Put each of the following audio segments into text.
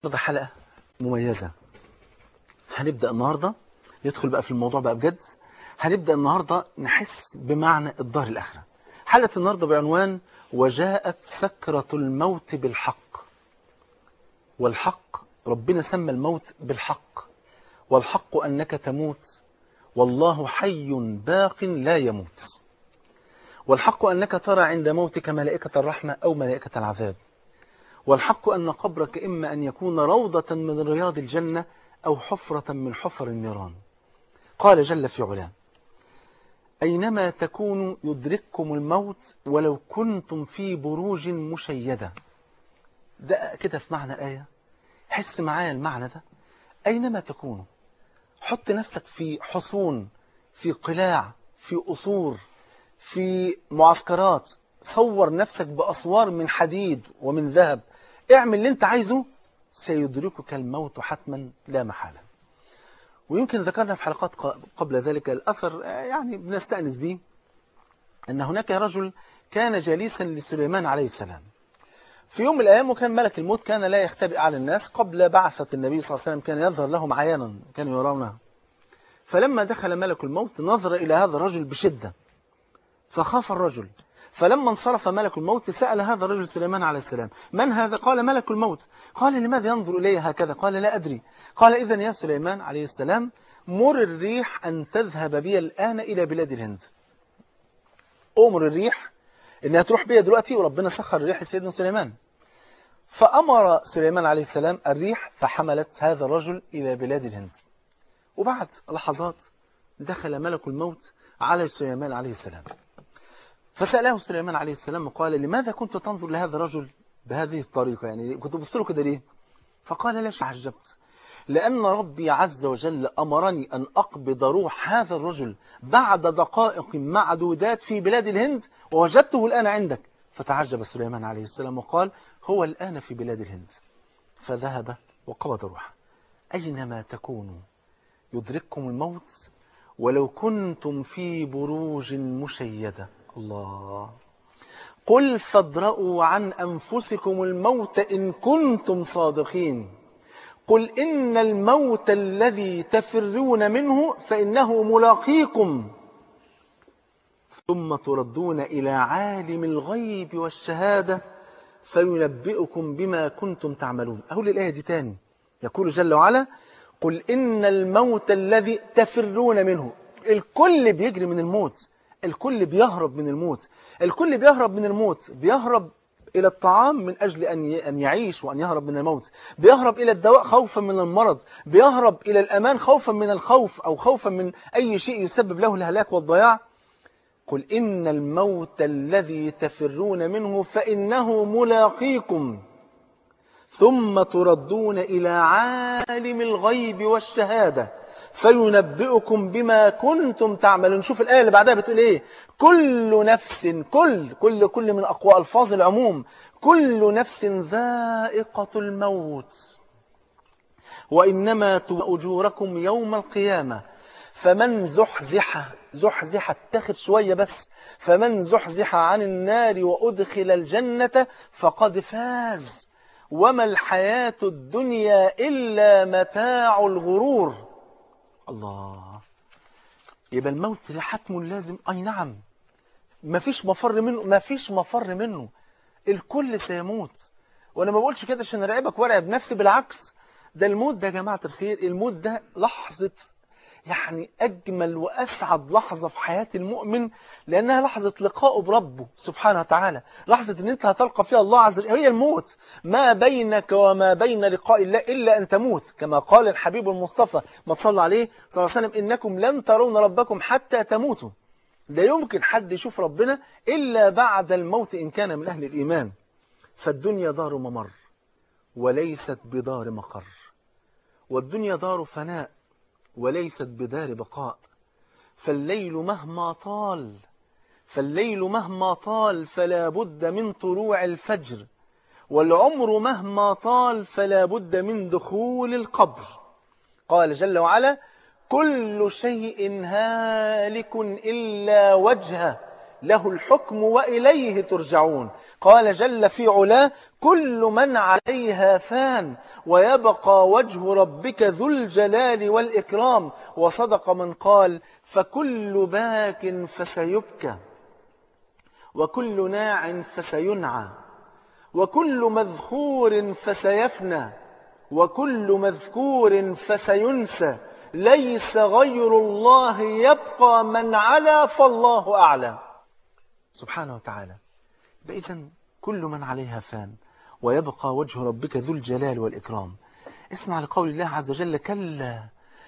النهارده حلقة مميزة هنبدأ النهاردة ندخل بقى في الموضوع بقى بجد هنبدأ النهاردة نحس بمعنى الدار الآخرة حلقة النهاردة بعنوان وجاءت سكرة الموت بالحق والحق ربنا سمى الموت بالحق والحق أنك تموت والله حي باق لا يموت والحق أنك ترى عند موتك ملائكة الرحمة أو ملائكة العذاب والحق أن قبرك إما أن يكون روضة من رياض الجنة أو حفرة من حفر النيران قال جل في علاه أينما تكونوا يدرككم الموت ولو كنتم في بروج مشيدة ده كده في معنى الآية حس معايا المعنى ده أينما تكونوا حط نفسك في حصون في قلاع في قصور في معسكرات صور نفسك بأسوار من حديد ومن ذهب اعمل اللي انت عايزه سيدركك الموت حتما لا محالة ويمكن ذكرنا في حلقات قبل ذلك الأثر يعني بنستأنس به أن هناك رجل كان جليسا لسليمان عليه السلام في يوم من الأيام وكان ملك الموت كان لا يختبئ على الناس قبل بعثة النبي صلى الله عليه وسلم كان يظهر لهم عيانا كانوا يرونها فلما دخل ملك الموت نظر إلى هذا الرجل بشدة فخاف الرجل فلما انصرف ملك الموت سأل هذا الرجل سليمان عليه السلام من هذا؟ قال ملك الموت قال لماذا ينظر إلي هكذا؟ قال لا أدري قال إذن يا سليمان عليه السلام مر الريح أن تذهب بي الآن إلى بلاد الهند أمر الريح إنها تروح بي دلوقتي وربنا سخر الريح لسيدنا سليمان فأمر سليمان عليه السلام الريح فحملت هذا الرجل إلى بلاد الهند وبعد لحظات دخل ملك الموت على سليمان عليه السلام فسأله سليمان عليه السلام وقال لماذا كنت تنظر لهذا الرجل بهذه الطريقة يعني كنت بص له كده ليه فقال ليش عجبت لأن ربي عز وجل أمرني أن أقبض روح هذا الرجل بعد دقائق معدودات في بلاد الهند ووجدته الآن عندك فتعجب سليمان عليه السلام وقال هو الآن في بلاد الهند فذهب وقبض روحه أينما تكونوا يدرككم الموت ولو كنتم في بروج مشيدة الله قل فادرؤوا عن أنفسكم الموت إن كنتم صادقين قل إن الموت الذي تفرون منه فإنه ملاقيكم ثم تردون إلى عالم الغيب والشهادة فينبئكم بما كنتم تعملون أقول الآية دي تاني يقول جل وعلا قل إن الموت الذي تفرون منه الكل بيجري من الموت الكل بيهرب من الموت الكل بيهرب من الموت بيهرب إلى الطعام من أجل أن أن يعيش وأن يهرب من الموت بيهرب إلى الدواء خوفا من المرض بيهرب إلى الأمان خوفا من الخوف أو خوفا من أي شيء يسبب له الهلاك والضياع قل إن الموت الذي تفرون منه فإنه ملاقيكم ثم تردون إلى عالم الغيب والشهادة فينبئكم بما كنتم تعملون شوف الآية اللي بعدها بتقول إيه كل نفس كل كل كل من أقوى ألفاظ العموم كل نفس ذائقة الموت وإنما أجوركم يوم القيامة فمن زحزح زحزح اتخذ شوية بس فمن زحزح عن النار وأدخل الجنة فقد فاز وما الحياة الدنيا إلا متاع الغرور الله يبقى الموت حتم لازم أي نعم ما فيش مفر منه ما فيش مفر منه الكل سيموت وانا ما بقولش كده عشان ارعبك وارعب نفسي بالعكس ده الموت ده يا جماعة الخير الموت ده لحظة يعني أجمل وأسعد لحظة في حياة المؤمن لأنها لحظة لقائه بربه سبحانه وتعالى لحظة أن أنت هتلقى فيها الله عز وجل هي الموت ما بينك وما بين لقاء الله إلا أن تموت كما قال الحبيب المصطفى ما تصلى عليه صلى الله عليه وسلم إنكم لن ترون ربكم حتى تموتوا لا يمكن حد يشوف ربنا إلا بعد الموت إن كان من أهل الإيمان فالدنيا دار ممر وليست بدار مقر والدنيا دار فناء وليست بدار بقاء فالليل مهما طال فالليل مهما طال فلا بد من طلوع الفجر والعمر مهما طال فلا بد من دخول القبر قال جل وعلا كل شيء هالك إلا وجهه له الحكم وإليه ترجعون قال جل في علاه كل من عليها فان ويبقى وجه ربك ذو الجلال والإكرام وصدق من قال فكل باك فسيبكى وكل ناع فسينعى وكل مذخور فسيفنى وكل مذكور فسينسى ليس غير الله يبقى من علا فالله أعلى سبحانه وتعالى إذا كل من عليها فان ويبقى وجه ربك ذو الجلال والإكرام اسمع لقول الله عز وجل كلا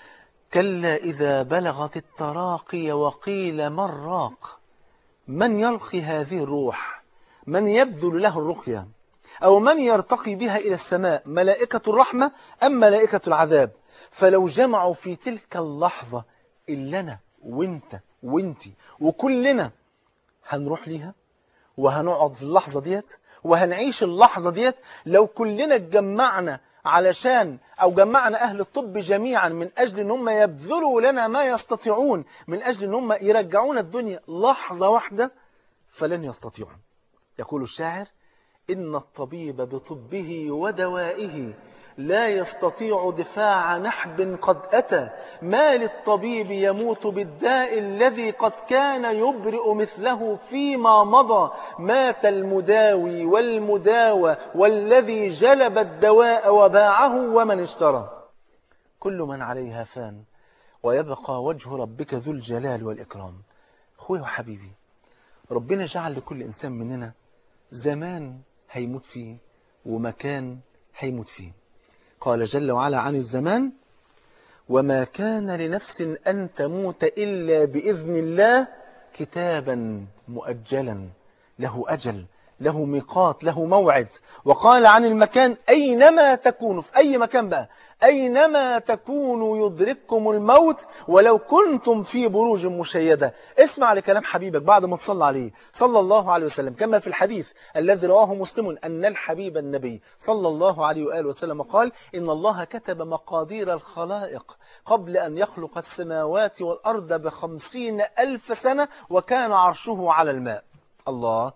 كلا إذا بلغت التراقي وقيل من راق من يرقي هذه الروح من يبذل له الرقية أو من يرتقي بها إلى السماء ملائكة الرحمة أم ملائكة العذاب فلو جمعوا في تلك اللحظة إلنا وانت وانتي وكلنا هنروح ليها وهنقعد في اللحظة ديت وهنعيش اللحظة ديت لو كلنا اتجمعنا علشان أو جمعنا أهل الطب جميعا من أجل أن هم يبذلوا لنا ما يستطيعون من أجل أن هم يرجعون الدنيا لحظة واحدة فلن يستطيعون يقول الشاعر إن الطبيب بطبه ودوائه لا يستطيع دفاع نحب قد أتى ما للطبيب يموت بالداء الذي قد كان يبرئ مثله فيما مضى مات المداوي والمداوى والذي جلب الدواء وباعه ومن اشترى كل من عليها فان ويبقى وجه ربك ذو الجلال والإكرام أخوي وحبيبي ربنا جعل لكل إنسان مننا زمان هيموت فيه ومكان هيموت فيه قال جل وعلا عن الزمان وما كان لنفس أن تموت إلا بإذن الله كتابا مؤجلا له أجل له ميقات له موعد وقال عن المكان أينما تكونوا في أي مكان بقى أينما تكونوا يدرككم الموت ولو كنتم في بروج مشيدة اسمع لكلام حبيبك بعد ما تصلى عليه صلى الله عليه وسلم كما في الحديث الذي رواه مسلم أن الحبيب النبي صلى الله عليه وآله وسلم قال إن الله كتب مقادير الخلائق قبل أن يخلق السماوات والأرض بخمسين ألف سنة وكان عرشه على الماء الله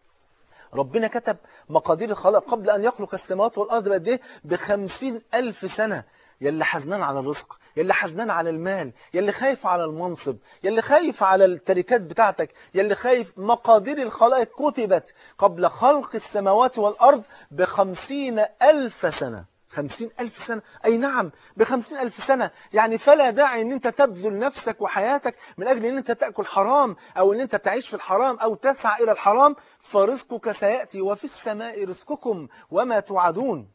ربنا كتب مقادير الخلق قبل أن يخلق السماوات والأرض بقد إيه بخمسين ألف سنة يلي حزنان على الرزق يلي حزنان على المال يلي خايف على المنصب يلي خايف على التركات بتاعتك يلي خايف مقادير الخلائق كتبت قبل خلق السماوات والأرض بخمسين ألف سنة خمسين ألف سنة أي نعم بخمسين ألف سنة يعني فلا داعي أن أنت تبذل نفسك وحياتك من أجل أن أنت تأكل حرام أو أن أنت تعيش في الحرام أو تسعى إلى الحرام فرزقك سيأتي وفي السماء رزقكم وما توعدون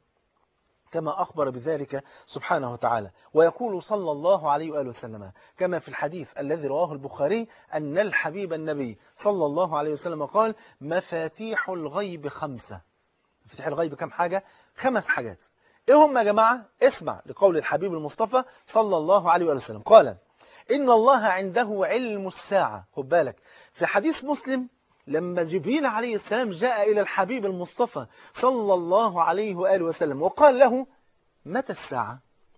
كما أخبر بذلك سبحانه وتعالى ويقول صلى الله عليه وآله وسلم كما في الحديث الذي رواه البخاري أن الحبيب النبي صلى الله عليه وسلم قال مفاتيح الغيب خمسة مفاتيح الغيب كم حاجة؟ خمس حاجات ايه هم يا جماعة اسمع لقول الحبيب المصطفى صلى الله عليه وآله وسلم قال إن الله عنده علم الساعة خد بالك في حديث مسلم لما جبريل عليه السلام جاء إلى الحبيب المصطفى صلى الله عليه وآله وسلم وقال له متى الساعة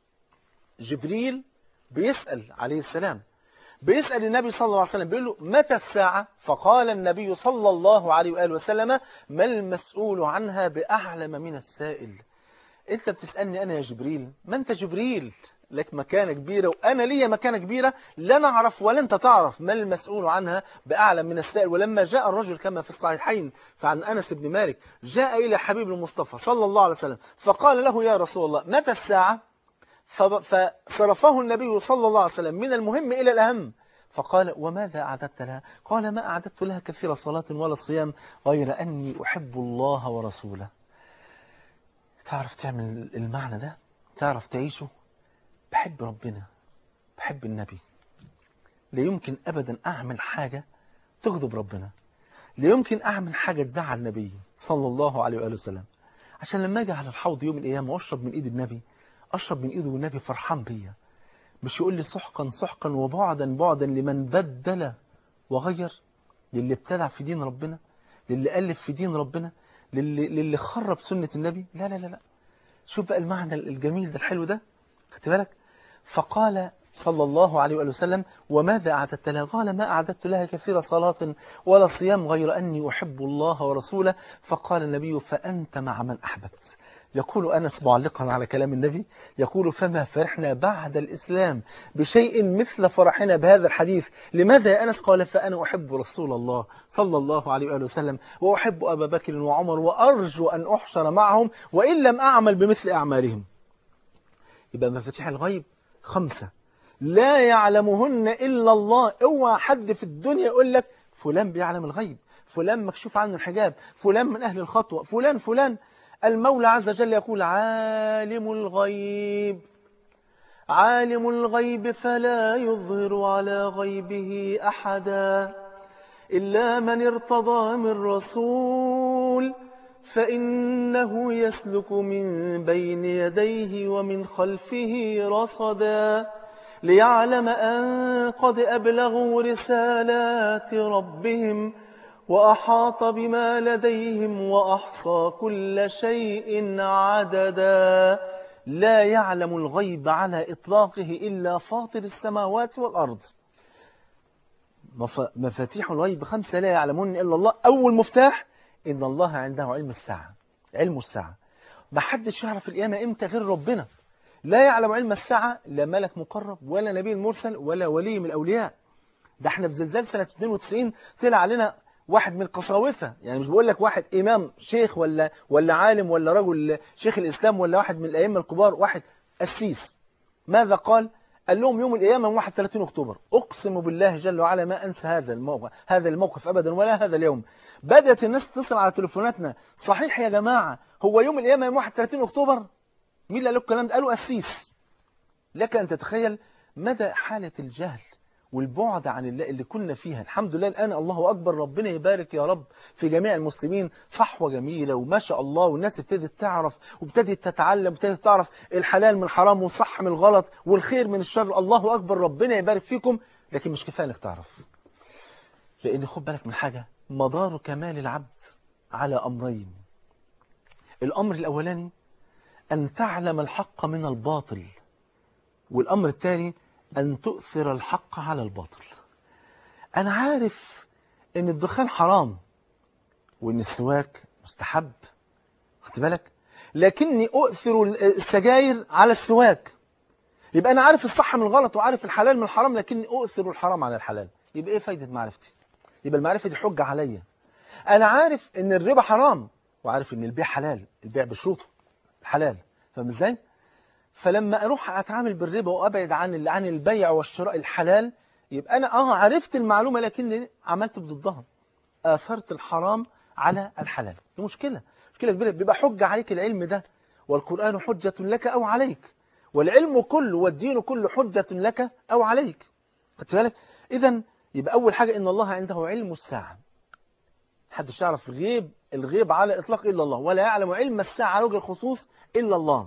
جبريل بيسأل عليه السلام بيسأل النبي صلى الله عليه وسلم بيقول له متى الساعة فقال النبي صلى الله عليه وآله وسلم ما المسؤول عنها بأعلم من السائل انت بتسألني انا يا جبريل ما انت جبريل لك مكانة كبيرة وأنا ليا مكانة كبيرة لا نعرف ولا أنت تعرف ما المسؤول عنها بأعلم من السائل ولما جاء الرجل كما في الصحيحين فعن أنس بن مالك جاء إلى حبيب المصطفى صلى الله عليه وسلم فقال له يا رسول الله متى الساعة فصرفه النبي صلى الله عليه وسلم من المهم إلى الأهم فقال وماذا أعددت لها قال ما أعددت لها كثير صلاة ولا صيام غير أني أحب الله ورسوله تعرف تعمل المعنى ده تعرف تعيشه بحب ربنا بحب النبي لا يمكن أبدا أعمل حاجة تغضب ربنا لا يمكن أعمل حاجة تزعل النبي صلى الله عليه وآله وسلم عشان لما أجي على الحوض يوم القيامة وأشرب من إيد النبي أشرب من إيده والنبي فرحان بيا مش يقول لي سحقا سحقا وبعدا بعدا لمن بدل وغير للي ابتدع في دين ربنا للي ألف في دين ربنا للي, للي خرب سنة النبي لا لا لا لا شوف بقى المعنى الجميل ده الحلو ده خدت بالك فقال صلى الله عليه وآله وسلم وماذا أعددت لها قال ما أعددت لها كثير صلاة ولا صيام غير أني أحب الله ورسوله فقال النبي فأنت مع من أحببت يقول أنس معلقا على كلام النبي يقول فما فرحنا بعد الإسلام بشيء مثل فرحنا بهذا الحديث لماذا يا أنس قال فأنا أحب رسول الله صلى الله عليه وآله وسلم وأحب أبا بكر وعمر وأرجو أن أحشر معهم وإن لم أعمل بمثل أعمالهم يبقى مفاتيح الغيب خمسة لا يعلمهن إلا الله اوعى حد في الدنيا يقول لك فلان بيعلم الغيب فلان مكشوف عنه الحجاب فلان من أهل الخطوة فلان فلان المولى عز وجل يقول عالم الغيب عالم الغيب فلا يظهر على غيبه أحدا إلا من ارتضى من رسول فإنه يسلك من بين يديه ومن خلفه رصدا ليعلم أن قد أبلغوا رسالات ربهم وأحاط بما لديهم وأحصى كل شيء عددا لا يعلم الغيب على إطلاقه إلا فاطر السماوات والأرض مفاتيح الغيب خمسة لا يعلمون إلا الله أول مفتاح إن الله عنده علم الساعة علم الساعة ما حدش يعرف القيامة إمتى غير ربنا لا يعلم علم الساعة لا ملك مقرب ولا نبي مرسل ولا ولي من الأولياء ده احنا في زلزال سنة 92 طلع علينا واحد من القساوسة يعني مش بقول لك واحد إمام شيخ ولا ولا عالم ولا رجل شيخ الإسلام ولا واحد من الأئمة الكبار واحد قسيس ماذا قال؟ قال لهم يوم القيامة 31 أكتوبر أقسم بالله جل وعلا ما أنسى هذا الموقف هذا الموقف أبدا ولا هذا اليوم بدأت الناس تتصل على تليفوناتنا صحيح يا جماعة هو يوم القيامة يوم 31 أكتوبر مين اللي قال لكم الكلام ده قالوا قسيس لك أن تتخيل مدى حالة الجهل والبعد عن الله اللي كنا فيها الحمد لله الآن الله أكبر ربنا يبارك يا رب في جميع المسلمين صحوة جميلة وما شاء الله والناس ابتدت تعرف وابتدت تتعلم وابتدت تعرف الحلال من الحرام والصح من الغلط والخير من الشر الله أكبر ربنا يبارك فيكم لكن مش كفاية انك تعرف لأن خد بالك من حاجة مدار كمال العبد على أمرين الأمر الأولاني أن تعلم الحق من الباطل والأمر الثاني أن تؤثر الحق على الباطل أنا عارف أن الدخان حرام وأن السواك مستحب خدت بالك لكني أؤثر السجاير على السواك يبقى أنا عارف الصح من الغلط وعارف الحلال من الحرام لكني أؤثر الحرام على الحلال يبقى إيه فايدة معرفتي يبقى المعرفة دي حجة عليا أنا عارف أن الربا حرام وعارف أن البيع حلال البيع بشروطه حلال فاهم ازاي؟ فلما اروح اتعامل بالربا وابعد عن عن البيع والشراء الحلال يبقى انا اه عرفت المعلومه لكني عملت ضدها اثرت الحرام على الحلال دي مشكله مشكله كبيره بيبقى حجه عليك العلم ده والقران حجه لك او عليك والعلم كله والدين كله حجه لك او عليك خدت بالك اذا يبقى اول حاجه ان الله عنده علم الساعه محدش يعرف غيب الغيب على الاطلاق الا الله ولا يعلم علم الساعه على وجه الخصوص الا الله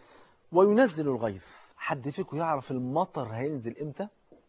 وينزل الغيث حد فيكم يعرف المطر هينزل امتى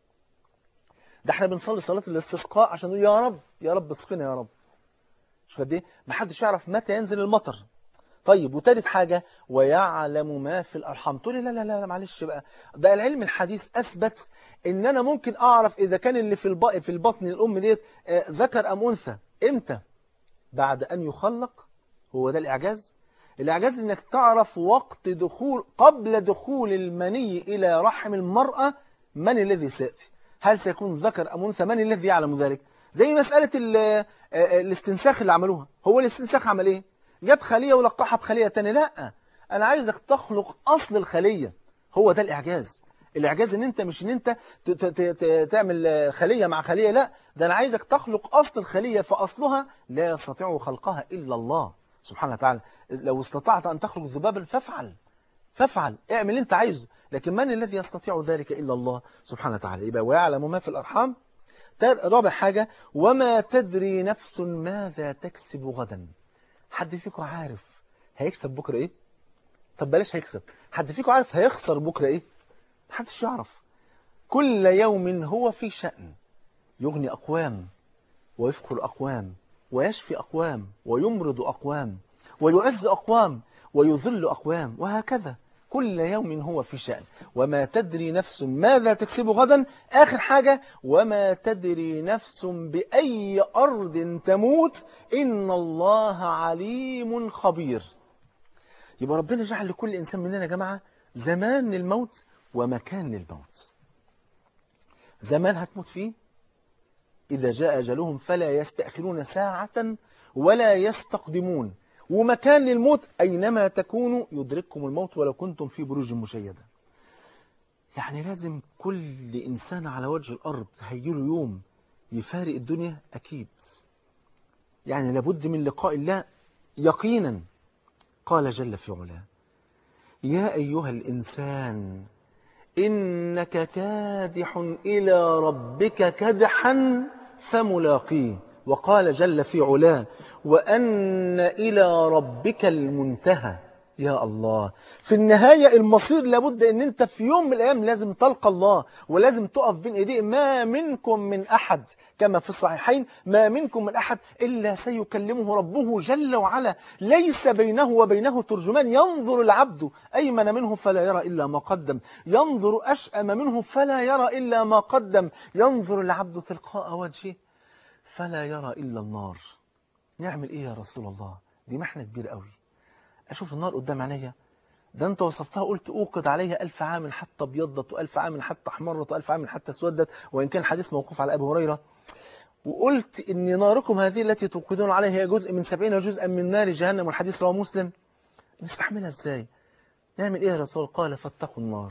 ده احنا بنصلي صلاة الاستسقاء عشان نقول يا رب يا رب اسقنا يا رب مش قد ايه ما حدش يعرف متى ينزل المطر طيب وتالت حاجة ويعلم ما في الأرحام تقولي لا لا لا معلش بقى ده العلم الحديث أثبت إن أنا ممكن أعرف إذا كان اللي في البطن في البطن الأم ديت آه ذكر أم أنثى إمتى بعد أن يخلق هو ده الإعجاز الإعجاز إنك تعرف وقت دخول قبل دخول المني إلى رحم المرأة من الذي سيأتي هل سيكون ذكر أم أنثى من الذي يعلم ذلك زي مسألة الاستنساخ اللي عملوها هو الاستنساخ عمل إيه جاب خلية ولقحها بخلية تانية لا أنا عايزك تخلق أصل الخلية هو ده الإعجاز الإعجاز إن أنت مش إن أنت تعمل خلية مع خلية لا ده أنا عايزك تخلق أصل الخلية فأصلها لا يستطيع خلقها إلا الله سبحانه وتعالى لو استطعت أن تخلق ذبابا فافعل فافعل اعمل اللي انت عايزه لكن من الذي يستطيع ذلك إلا الله سبحانه وتعالى يبقى ويعلم ما في الأرحام رابع حاجة وما تدري نفس ماذا تكسب غدا حد فيكم عارف هيكسب بكرة ايه طب بلاش هيكسب حد فيكم عارف هيخسر بكرة ايه محدش يعرف كل يوم هو في شأن يغني أقوام ويفقر أقوام ويشفي أقوام ويمرض أقوام ويعز أقوام ويذل أقوام وهكذا كل يوم هو في شأن وما تدري نفس ماذا تكسب غدا آخر حاجة وما تدري نفس بأي أرض تموت إن الله عليم خبير يبقى ربنا جعل لكل إنسان مننا يا جماعة زمان للموت ومكان للموت زمان هتموت فيه إذا جاء أجلهم فلا يستأخرون ساعة ولا يستقدمون ومكان للموت أينما تكونوا يدرككم الموت ولو كنتم في بروج مشيدة يعني لازم كل إنسان على وجه الأرض هيجيله يوم يفارق الدنيا أكيد يعني لابد من لقاء الله يقينا قال جل في علاه يا أيها الإنسان إنك كادح إلى ربك كدحا فملاقيه وقال جل في علاه وأن إلى ربك المنتهى يا الله في النهاية المصير لابد أن أنت في يوم من الأيام لازم تلقى الله ولازم تقف بين إيديه ما منكم من أحد كما في الصحيحين ما منكم من أحد إلا سيكلمه ربه جل وعلا ليس بينه وبينه ترجمان ينظر العبد أيمن منه فلا يرى إلا ما قدم ينظر أشأم منه فلا يرى إلا ما قدم ينظر العبد تلقاء وجهه فلا يرى إلا النار نعمل إيه يا رسول الله دي محنة كبيرة قوي أشوف النار قدام عينيا ده أنت وصفتها قلت أوقد عليها ألف عام حتى ابيضت وألف عام حتى احمرت وألف عام حتى اسودت وإن كان حديث موقوف على أبي هريرة وقلت إن ناركم هذه التي توقدون عليها هي جزء من سبعين جزءا من نار جهنم والحديث رواه مسلم نستحملها إزاي نعمل إيه يا رسول قال فاتقوا النار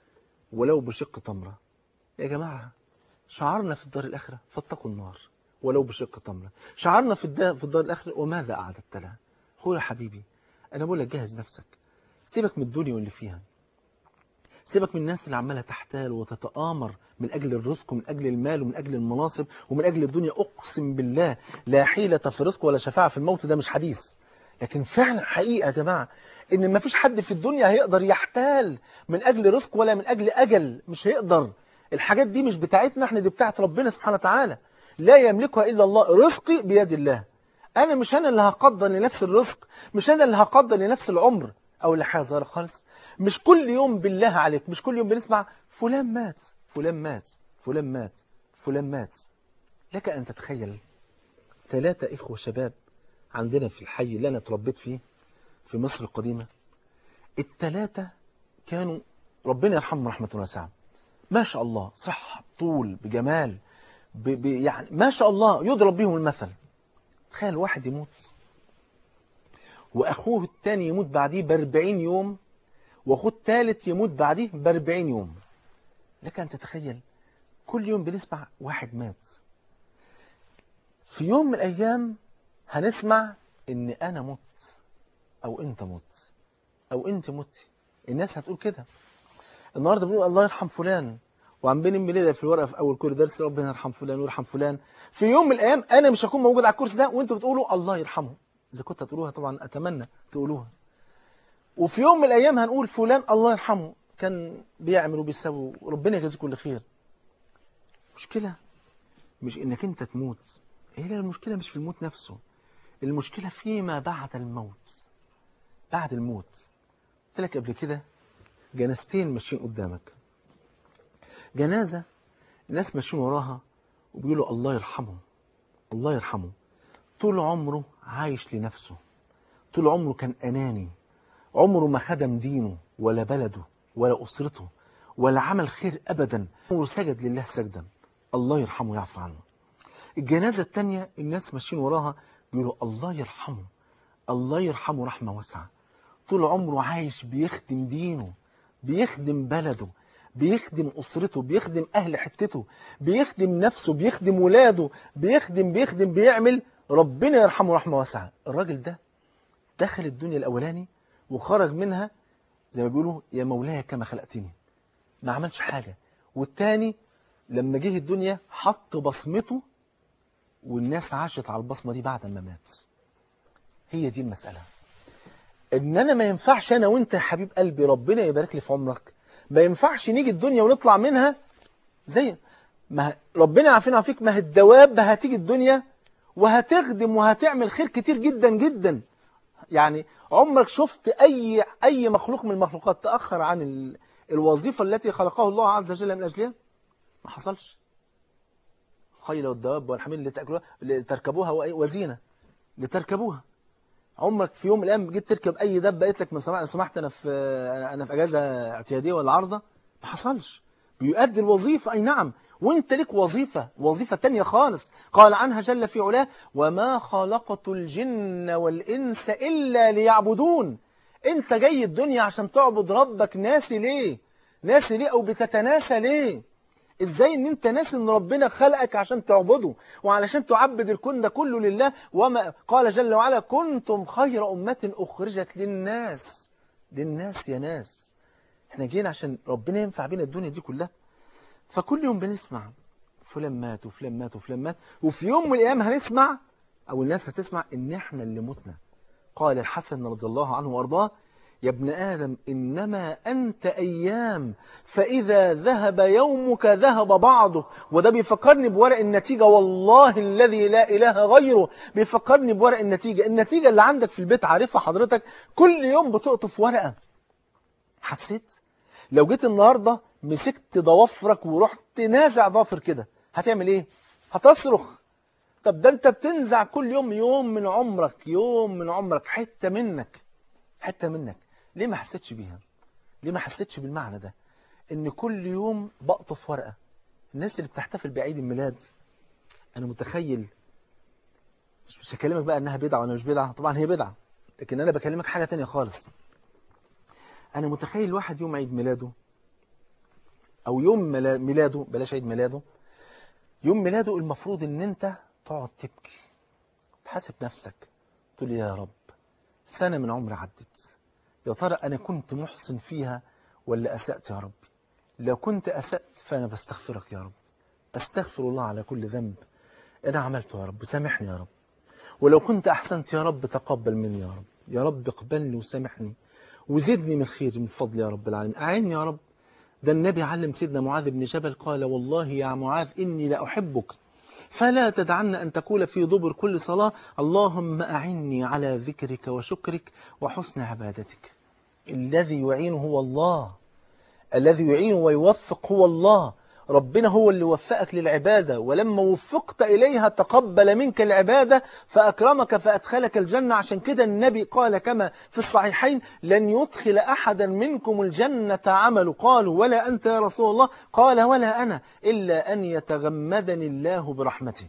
ولو بشق تمرة يا جماعة شعرنا في الدار الآخرة فاتقوا النار ولو بشق تمرة شعرنا في الدار, في الدار الآخرة وماذا أعددت لها هو يا حبيبي أنا بقول لك جهز نفسك سيبك من الدنيا واللي فيها سيبك من الناس اللي عمالة تحتال وتتآمر من أجل الرزق ومن أجل المال ومن أجل المناصب ومن أجل الدنيا أقسم بالله لا حيلة في الرزق ولا شفاعة في الموت ده مش حديث لكن فعلا حقيقة يا جماعة إن ما فيش حد في الدنيا هيقدر يحتال من أجل رزق ولا من أجل أجل مش هيقدر الحاجات دي مش بتاعتنا احنا دي بتاعت ربنا سبحانه وتعالى لا يملكها إلا الله رزقي بيد الله أنا مش أنا اللي هقدر لنفس الرزق مش أنا اللي هقدر لنفس العمر أو اللي حاجة صغيرة خالص مش كل يوم بالله عليك مش كل يوم بنسمع فلان مات فلان مات فلان مات فلان مات لك أن تتخيل ثلاثة إخوة شباب عندنا في الحي اللي أنا اتربيت فيه في مصر القديمة الثلاثة كانوا ربنا يرحمهم رحمة واسعة ما شاء الله صحة طول بجمال ب ب يعني ما شاء الله يضرب بهم المثل تخيل واحد يموت وأخوه الثاني يموت بعديه بأربعين يوم وأخوه الثالث يموت بعديه بأربعين يوم لك أن تتخيل كل يوم بنسمع واحد مات في يوم من الأيام هنسمع إن أنا مت أو أنت مت أو أنت مت الناس هتقول كده النهاردة بنقول الله يرحم فلان وعم بنم ليه في الورقه في اول كل درس ربنا يرحم فلان ويرحم فلان في يوم من الايام انا مش هكون موجود على الكرسي ده وانتوا بتقولوا الله يرحمه اذا كنت هتقولوها طبعا اتمنى تقولوها وفي يوم من الايام هنقول فلان الله يرحمه كان بيعمل وبيسوي وربنا يجازيه كل خير مشكله مش انك انت تموت هي المشكله مش في الموت نفسه المشكله فيما بعد الموت بعد الموت قلت لك قبل كده جنازتين ماشيين قدامك جنازة الناس ماشيين وراها وبيقولوا الله يرحمه الله يرحمه طول عمره عايش لنفسه طول عمره كان أناني عمره ما خدم دينه ولا بلده ولا أسرته ولا عمل خير أبدا عمره سجد لله سجدا الله يرحمه ويعفو عنه الجنازة التانية الناس ماشيين وراها بيقولوا الله يرحمه الله يرحمه رحمة واسعة طول عمره عايش بيخدم دينه بيخدم بلده بيخدم أسرته بيخدم أهل حتته بيخدم نفسه بيخدم ولاده بيخدم بيخدم بيعمل ربنا يرحمه رحمة واسعة الراجل ده دخل الدنيا الأولاني وخرج منها زي ما بيقولوا يا مولاي كما خلقتني ما عملش حاجة والتاني لما جه الدنيا حط بصمته والناس عاشت على البصمة دي بعد ما مات هي دي المسألة ان انا ما ينفعش انا وانت يا حبيب قلبي ربنا يبارك لي في عمرك ما ينفعش نيجي الدنيا ونطلع منها زي ما ربنا عارفين عارفيك ما هي الدواب هتيجي الدنيا وهتخدم وهتعمل خير كتير جدا جدا يعني عمرك شفت أي أي مخلوق من المخلوقات تأخر عن ال... الوظيفة التي خلقه الله عز وجل من أجلها ما حصلش خيل والدواب والحمير اللي تأكلوها اللي تركبوها وزينة لتركبوها عمرك في يوم من الايام جيت تركب اي دب قالت لك ما سمحت انا في انا في اجازه اعتياديه ولا عارضه ما حصلش بيؤدي الوظيفه اي نعم وانت لك وظيفة وظيفة تانية خالص قال عنها جل في علاه وما خلقت الجن والإنس إلا ليعبدون انت جاي الدنيا عشان تعبد ربك ناسي ليه ناسي ليه أو بتتناسى ليه ازاي ان انت ناسي ان ربنا خلقك عشان تعبده وعلشان تعبد الكون ده كله لله وما قال جل وعلا كنتم خير أمة أخرجت للناس للناس يا ناس احنا جينا عشان ربنا ينفع بينا الدنيا دي كلها فكل يوم بنسمع فلان مات وفلان مات وفلان مات وفي يوم من الأيام هنسمع أو الناس هتسمع إن إحنا اللي متنا قال الحسن رضي الله عنه وأرضاه يا ابن آدم إنما أنت أيام فإذا ذهب يومك ذهب بعضه وده بيفكرني بورق النتيجة والله الذي لا إله غيره بيفكرني بورق النتيجة النتيجة اللي عندك في البيت عارفها حضرتك كل يوم بتقطف ورقة حسيت لو جيت النهاردة مسكت ضوافرك ورحت نازع ضافر كده هتعمل ايه هتصرخ طب ده انت بتنزع كل يوم يوم من عمرك يوم من عمرك حتة منك حتة منك ليه ما حسيتش بيها ليه ما حسيتش بالمعنى ده ان كل يوم بقطف ورقة الناس اللي بتحتفل بعيد الميلاد انا متخيل مش هكلمك بقى انها بدعة وانا مش بدعة طبعا هي بدعة لكن انا بكلمك حاجة تانية خالص انا متخيل واحد يوم عيد ميلاده او يوم ميلاده بلاش عيد ميلاده يوم ميلاده المفروض ان انت تقعد تبكي تحاسب نفسك تقول يا رب سنة من عمري عدت يا ترى أنا كنت محسن فيها ولا أسأت يا ربي لو كنت أسأت فأنا بستغفرك يا رب أستغفر الله على كل ذنب أنا عملته يا رب سامحني يا رب ولو كنت أحسنت يا رب تقبل مني يا رب يا رب اقبلني وسامحني وزدني من خير من فضل يا رب العالمين أعني يا رب ده النبي علم سيدنا معاذ بن جبل قال والله يا معاذ إني لأحبك فلا تدعن أن تقول في دبر كل صلاة اللهم أعني على ذكرك وشكرك وحسن عبادتك الذي يعين هو الله الذي يعين ويوفق هو الله ربنا هو اللي وفقك للعبادة ولما وفقت إليها تقبل منك العبادة فأكرمك فأدخلك الجنة عشان كده النبي قال كما في الصحيحين لن يدخل أحدا منكم الجنة عمل قالوا ولا أنت يا رسول الله قال ولا أنا إلا أن يتغمدني الله برحمته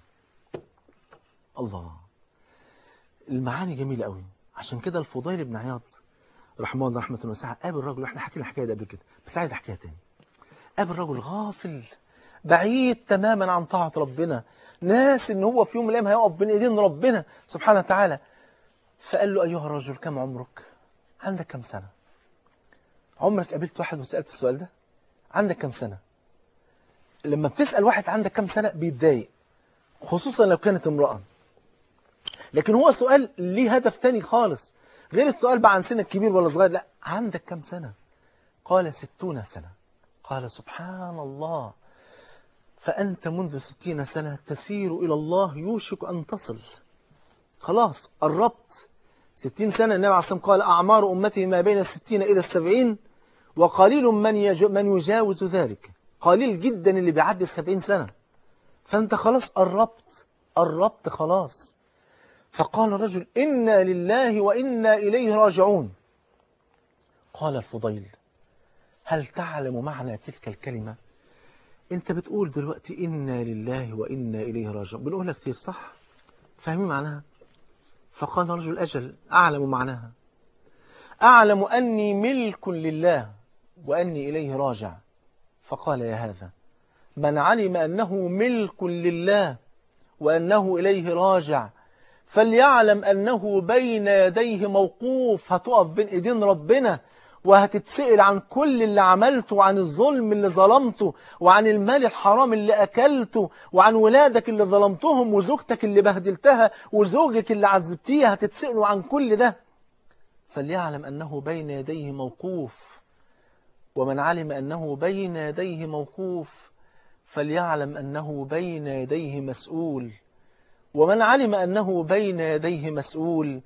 الله المعاني جميلة قوي عشان كده الفضيل بن عياض رحمه الله رحمة واسعة قابل رجل واحنا حكينا الحكاية دي قبل كده بس عايز احكيها تاني قابل رجل غافل بعيد تماما عن طاعة ربنا ناس ان هو في يوم من الايام هيقف بين ايدين ربنا سبحانه وتعالى فقال له ايها الرجل كم عمرك عندك كم سنة عمرك قابلت واحد وسألت السؤال ده عندك كم سنة لما بتسأل واحد عندك كم سنة بيتضايق خصوصا لو كانت امرأة لكن هو سؤال ليه هدف تاني خالص غير السؤال بقى عن سنك كبير ولا صغير لا عندك كم سنة قال ستون سنة قال سبحان الله فأنت منذ ستين سنة تسير إلى الله يوشك أن تصل خلاص قربت ستين سنة النبي عليه الصلاة قال أعمار أمتي ما بين الستين إلى السبعين وقليل من, يج... من يجاوز ذلك قليل جدا اللي بيعدي السبعين سنة فأنت خلاص قربت قربت خلاص فقال رجل إنا لله وإنا إليه راجعون قال الفضيل هل تعلم معنى تلك الكلمة انت بتقول دلوقتي إنا لله وإنا إليه راجعون بنقولها كتير صح فاهمين معناها فقال رجل أجل أعلم معناها أعلم أني ملك لله وأني إليه راجع فقال يا هذا من علم أنه ملك لله وأنه إليه راجع فليعلم أنه بين يديه موقوف هتقف بين إيدين ربنا وهتتسئل عن كل اللي عملته وعن الظلم اللي ظلمته وعن المال الحرام اللي أكلته وعن ولادك اللي ظلمتهم وزوجتك اللي بهدلتها وزوجك اللي عذبتيها هتتسئلوا عن كل ده فليعلم أنه بين يديه موقوف ومن علم أنه بين يديه موقوف فليعلم أنه بين يديه مسؤول ومن علم أنه بين يديه مسؤول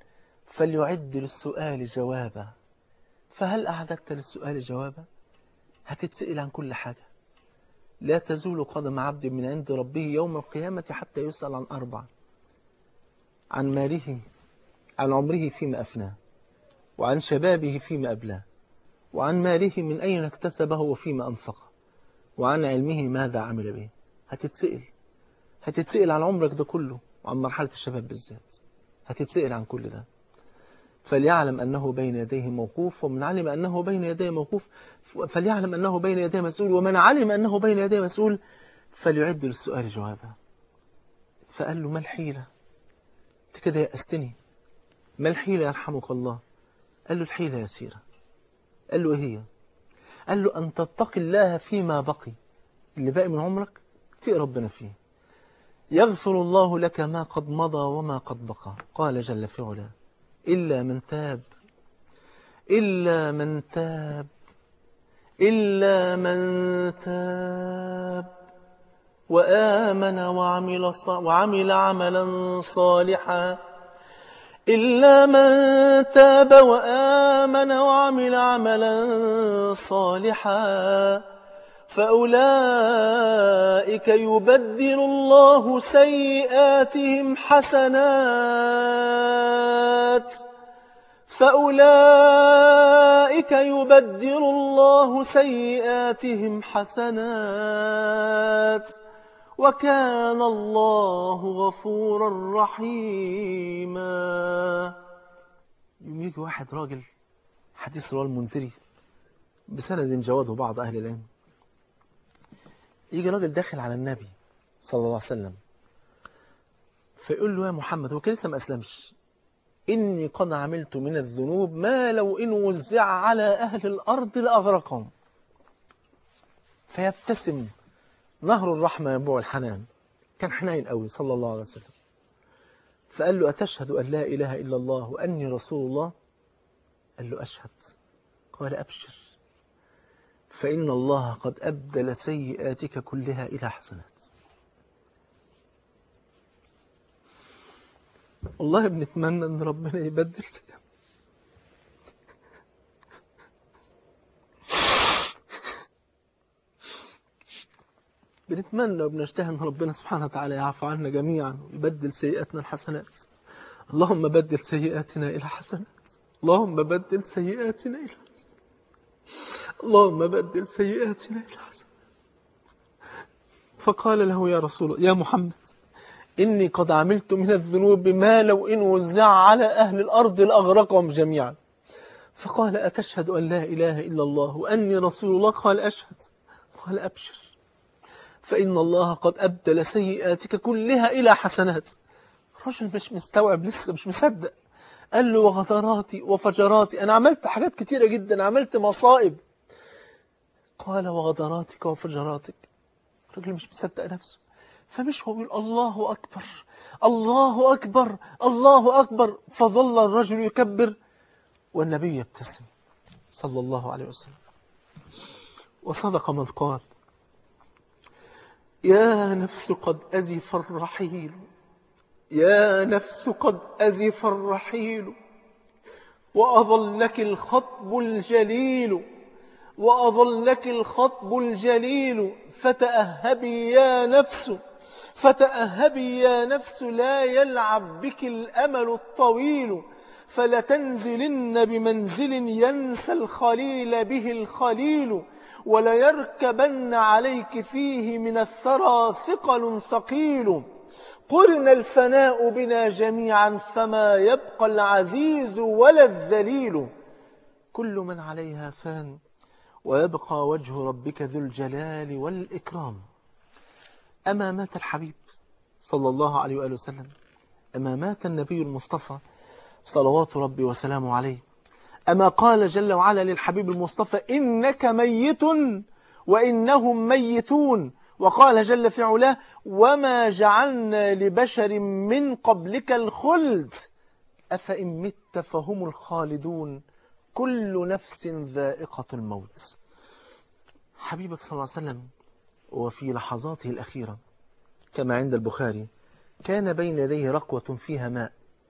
فليعد للسؤال جوابا فهل أعددت للسؤال جوابا هتتسئل عن كل حاجة لا تزول قدم عبد من عند ربه يوم القيامة حتى يسأل عن أربع عن ماله عن عمره فيما أفناه وعن شبابه فيما أبلاه وعن ماله من أين اكتسبه وفيما أنفقه وعن علمه ماذا عمل به هتتسئل هتتسئل عن عمرك ده كله وعن مرحلة الشباب بالذات هتتسئل عن كل ده فليعلم أنه بين يديه موقوف ومن علم أنه بين يديه موقوف فليعلم أنه بين يديه مسؤول ومن علم أنه بين يديه مسؤول فليعد للسؤال جوابا فقال له ما الحيلة انت كده يأستني ما الحيلة يرحمك الله قال له الحيلة يسيرة قال له ايه هي قال له أن تتقي الله فيما بقي اللي باقي من عمرك تقي ربنا فيه يغفر الله لك ما قد مضى وما قد بقى قال جل في علاه إلا من تاب إلا من تاب إلا من تاب وآمن وعمل, ص... وعمل عملا صالحا إلا من تاب وآمن وعمل عملا صالحا فأولئك يبدل الله سيئاتهم حسنات فأولئك يبدل الله سيئاتهم حسنات وكان الله غفورا رحيما يوم يجي واحد راجل حديث رواه المنذري بسند جواده بعض أهل العلم يجي راجل داخل على النبي صلى الله عليه وسلم فيقول له يا محمد هو كان لسه ما أسلمش إني قد عملت من الذنوب ما لو إن وزع على أهل الأرض لأغرقهم فيبتسم نهر الرحمة ينبوع الحنان كان حنين قوي صلى الله عليه وسلم فقال له أتشهد أن لا إله إلا الله وأني رسول الله قال له أشهد قال أبشر فإن الله قد أبدل سيئاتك كلها إلى حسنات والله بنتمنى أن ربنا يبدل سيئات بنتمنى وبنجتهد ان ربنا سبحانه وتعالى يعفو عنا جميعا ويبدل سيئاتنا الحسنات اللهم بدل سيئاتنا إلى حسنات اللهم بدل سيئاتنا إلى حسنات اللهم بدل سيئاتنا إلى حسنات فقال له يا رسول الله يا محمد إني قد عملت من الذنوب ما لو إن وزع على أهل الأرض لأغرقهم جميعا فقال أتشهد أن لا إله إلا الله وأني رسول الله قال أشهد قال أبشر فإن الله قد أبدل سيئاتك كلها إلى حسنات الرجل مش مستوعب لسه مش مصدق قال له وغدراتي وفجراتي أنا عملت حاجات كتيرة جدا عملت مصائب قال وغدراتك وفجراتك الرجل مش مصدق نفسه فمش هو بيقول الله أكبر الله أكبر الله أكبر فظل الرجل يكبر والنبي يبتسم صلى الله عليه وسلم وصدق من قال يا نفس قد أزف الرحيل يا نفس قد أزف الرحيل وأظلك الخطب الجليل وأظلك الخطب الجليل فتأهبي يا نفس فتأهبي يا نفس لا يلعب بك الأمل الطويل فلتنزلن بمنزل ينسى الخليل به الخليل وليركبن عليك فيه من الثرى ثقل ثقيل قرن الفناء بنا جميعا فما يبقى العزيز ولا الذليل كل من عليها فان ويبقى وجه ربك ذو الجلال والإكرام أما مات الحبيب صلى الله عليه وآله وسلم أما مات النبي المصطفى صلوات ربي وسلامه عليه أما قال جل وعلا للحبيب المصطفى إنك ميت وإنهم ميتون وقال جل في علاه وما جعلنا لبشر من قبلك الخلد أفإن مت فهم الخالدون كل نفس ذائقة الموت حبيبك صلى الله عليه وسلم وفي لحظاته الأخيرة كما عند البخاري كان بين يديه رقوة فيها ماء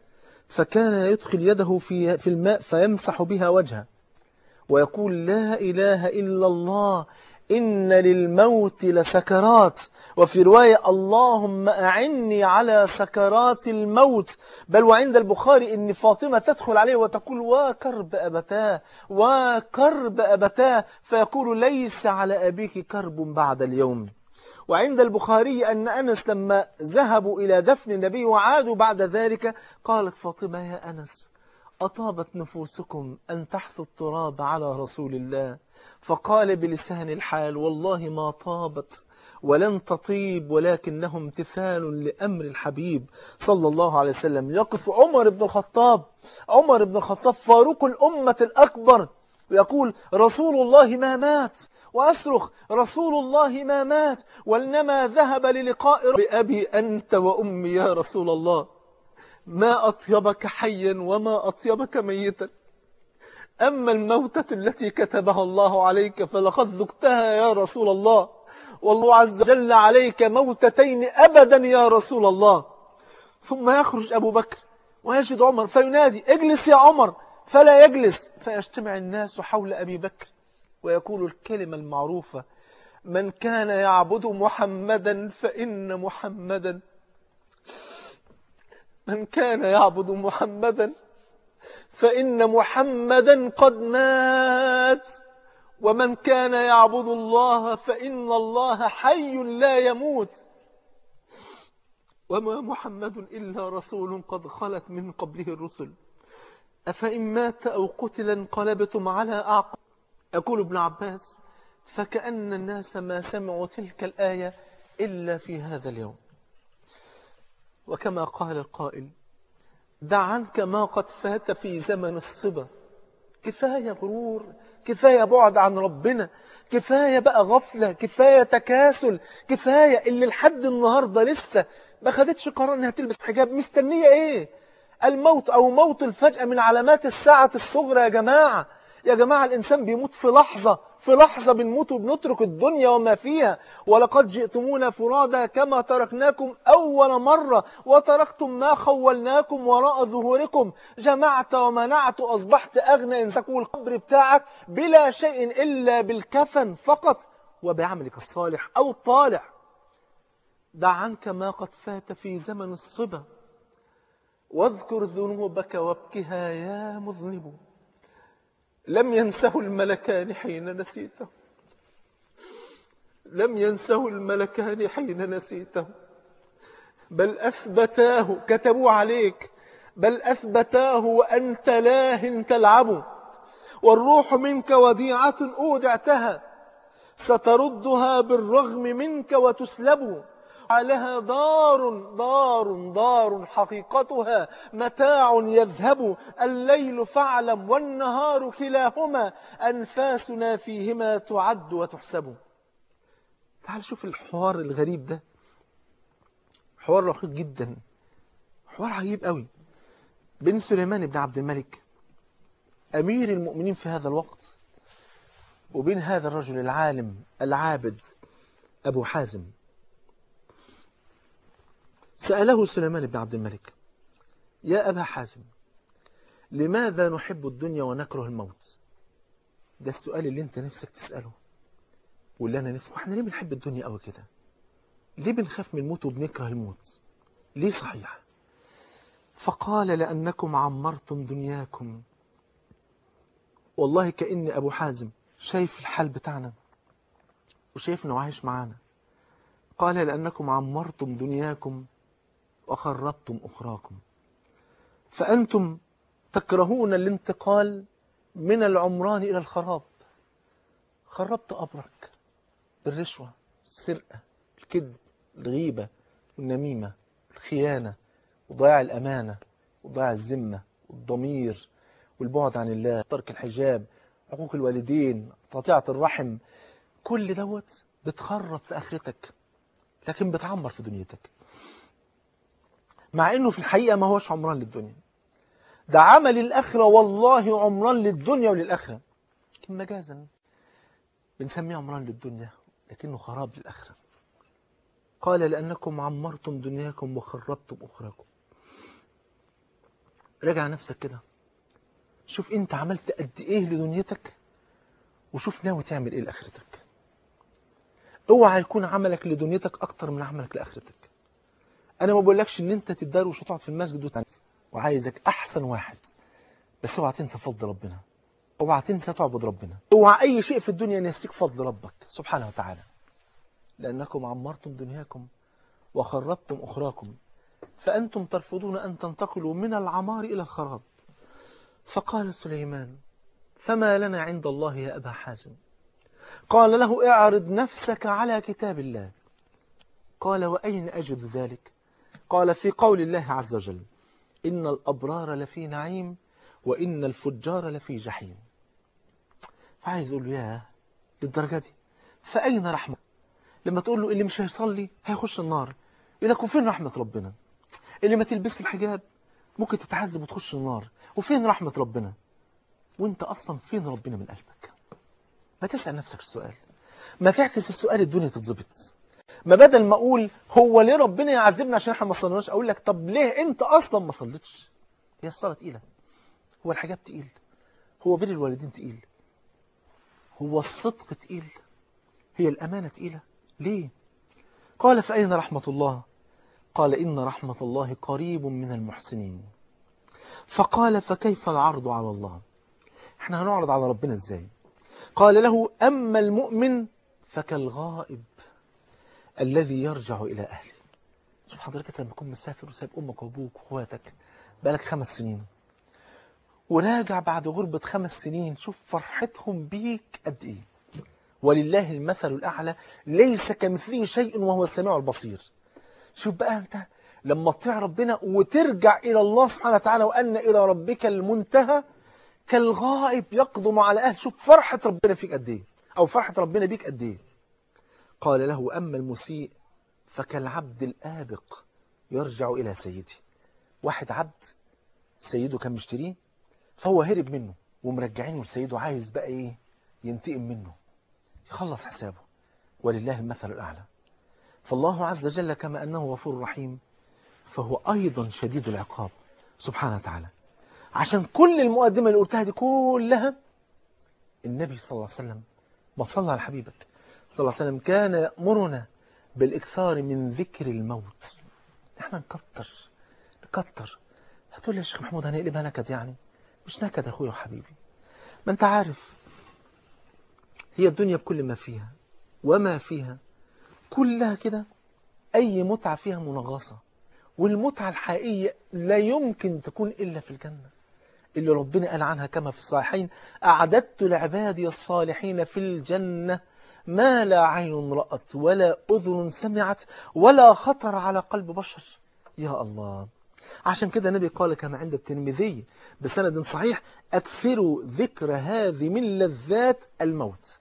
فكان يدخل يده في في الماء فيمسح بها وجهه ويقول لا إله إلا الله إن للموت لسكرات وفي رواية اللهم أعني على سكرات الموت بل وعند البخاري إن فاطمة تدخل عليه وتقول وكرب أبتاه وكرب أبتاه فيقول ليس على أبيك كرب بعد اليوم وعند البخاري أن أنس لما ذهبوا إلى دفن النبي وعادوا بعد ذلك قالت فاطمة يا أنس أطابت نفوسكم أن تحثوا التراب على رسول الله فقال بلسان الحال والله ما طابت ولن تطيب ولكنه امتثال لأمر الحبيب صلى الله عليه وسلم يقف عمر بن الخطاب عمر بن الخطاب فاروق الأمة الأكبر ويقول رسول الله ما مات وأصرخ رسول الله ما مات وإنما ذهب للقاء بأبي أنت وأمي يا رسول الله ما أطيبك حيا وما أطيبك ميتا أما الموتة التي كتبها الله عليك فلقد ذقتها يا رسول الله والله عز وجل عليك موتتين أبدا يا رسول الله ثم يخرج أبو بكر ويجد عمر فينادي اجلس يا عمر فلا يجلس فيجتمع الناس حول أبي بكر ويقول الكلمة المعروفة من كان يعبد محمدا فإن محمدا من كان يعبد محمدا فإن محمدا قد مات ومن كان يعبد الله فإن الله حي لا يموت وما محمد إلا رسول قد خلت من قبله الرسل أفإن مات أو قتل انقلبتم على أعقاب يقول ابن عباس فكأن الناس ما سمعوا تلك الآية إلا في هذا اليوم وكما قال القائل دع عنك ما قد فات في زمن الصبا كفاية غرور كفاية بعد عن ربنا كفاية بقى غفلة كفاية تكاسل كفاية اللي لحد النهاردة لسه ما خدتش قرار انها تلبس حجاب مستنية ايه الموت او موت الفجأة من علامات الساعة الصغرى يا جماعة يا جماعة الإنسان بيموت في لحظة في لحظة بنموت وبنترك الدنيا وما فيها ولقد جئتمونا فرادا كما تركناكم أول مرة وتركتم ما خولناكم وراء ظهوركم جمعت ومنعت أصبحت أغنى إنساكم القبر بتاعك بلا شيء إلا بالكفن فقط وبعملك الصالح أو الطالع دع عنك ما قد فات في زمن الصبا واذكر ذنوبك وابكها يا مذنب لم ينسه الملكان حين نسيته لم ينسه الملكان حين نسيته بل أثبتاه كتبوا عليك بل أثبتاه وأنت لاه تلعب والروح منك وديعة أودعتها ستردها بالرغم منك وتسلب عليها دار دار دار حقيقتها متاع يذهب الليل فاعلم والنهار كلاهما أنفاسنا فيهما تعد وتحسب تعال شوف الحوار الغريب ده حوار رقيق جدا حوار عجيب قوي بين سليمان بن عبد الملك أمير المؤمنين في هذا الوقت وبين هذا الرجل العالم العابد أبو حازم سأله سليمان بن عبد الملك يا أبا حازم لماذا نحب الدنيا ونكره الموت ده السؤال اللي انت نفسك تسأله واللي أنا نفسي واحنا ليه بنحب الدنيا قوي كده ليه بنخاف من الموت وبنكره الموت ليه صحيح فقال لأنكم عمرتم دنياكم والله كأن أبو حازم شايف الحال بتاعنا وشايف انه عايش معانا قال لأنكم عمرتم دنياكم وخربتم أخراكم فأنتم تكرهون الانتقال من العمران إلى الخراب خربت قبرك بالرشوة السرقة الكذب الغيبة والنميمة الخيانة وضياع الأمانة وضياع الذمة والضمير والبعد عن الله ترك الحجاب حقوق الوالدين قطيعة الرحم كل دوت بتخرب في آخرتك لكن بتعمر في دنيتك مع انه في الحقيقة ما هوش عمران للدنيا ده عمل الآخرة والله عمران للدنيا وللآخرة لكن مجازا بنسميه عمران للدنيا لكنه خراب للآخرة قال لأنكم عمرتم دنياكم وخربتم أخراكم راجع نفسك كده شوف انت عملت قد ايه لدنيتك وشوف ناوي تعمل ايه لاخرتك اوعى يكون عملك لدنيتك اكتر من عملك لاخرتك انا ما بقولكش ان انت تتدروش وتقعد في المسجد وتنسى وعايزك احسن واحد بس اوعى تنسى فضل ربنا اوعى تنسى تعبد ربنا اوعى اي شيء في الدنيا ينسيك فضل ربك سبحانه وتعالى لانكم عمرتم دنياكم وخربتم اخراكم فانتم ترفضون ان تنتقلوا من العمار الى الخراب فقال سليمان فما لنا عند الله يا ابا حازم قال له اعرض نفسك على كتاب الله قال واين اجد ذلك قال في قول الله عز وجل إن الأبرار لفي نعيم وإن الفجار لفي جحيم فعايز يقول له ياه للدرجة دي فأين رحمة لما تقول له اللي مش هيصلي هيخش النار يقول لك وفين رحمة ربنا اللي ما تلبس الحجاب ممكن تتعذب وتخش النار وفين رحمة ربنا وانت أصلا فين ربنا من قلبك ما تسأل نفسك السؤال ما تعكس السؤال الدنيا تتظبط ما بدل ما اقول هو ليه ربنا يعذبنا عشان احنا ما صليناش اقول لك طب ليه انت اصلا ما صليتش هي الصلاه تقيله هو الحجاب تقيل هو بر الوالدين تقيل هو الصدق تقيل هي الامانه تقيله ليه قال فاين رحمه الله قال ان رحمه الله قريب من المحسنين فقال فكيف العرض على الله احنا هنعرض على ربنا ازاي قال له اما المؤمن فكالغائب الذي يرجع إلى أهله شوف حضرتك لما تكون مسافر وسايب أمك وأبوك وأخواتك بقالك خمس سنين وراجع بعد غربة خمس سنين شوف فرحتهم بيك قد إيه ولله المثل الأعلى ليس كمثله شيء وهو السميع البصير شوف بقى أنت لما تطيع ربنا وترجع إلى الله سبحانه وتعالى وأن إلى ربك المنتهى كالغائب يقدم على أهل شوف فرحة ربنا فيك قد إيه أو فرحة ربنا بيك قد إيه قال له أما المسيء فكالعبد الآبق يرجع إلى سيده واحد عبد سيده كان مشتريه فهو هرب منه ومرجعينه لسيده عايز بقى إيه ينتقم منه يخلص حسابه ولله المثل الأعلى فالله عز وجل كما أنه غفور رحيم فهو أيضا شديد العقاب سبحانه وتعالى عشان كل المقدمة اللي قلتها دي كلها النبي صلى الله عليه وسلم ما تصلى على حبيبك صلى الله عليه وسلم كان يأمرنا بالإكثار من ذكر الموت نحن نكتر نكتر هتقول لي يا شيخ محمود هنقلبها نكد يعني مش نكد يا أخويا وحبيبي ما أنت عارف هي الدنيا بكل ما فيها وما فيها كلها كده أي متعة فيها منغصة والمتعة الحقيقية لا يمكن تكون إلا في الجنة اللي ربنا قال عنها كما في الصحيحين أعددت لعبادي الصالحين في الجنة ما لا عين رأت ولا أذن سمعت ولا خطر على قلب بشر يا الله عشان كده النبي قال كما عند الترمذي بسند صحيح أكثروا ذكر هذه من لذات الموت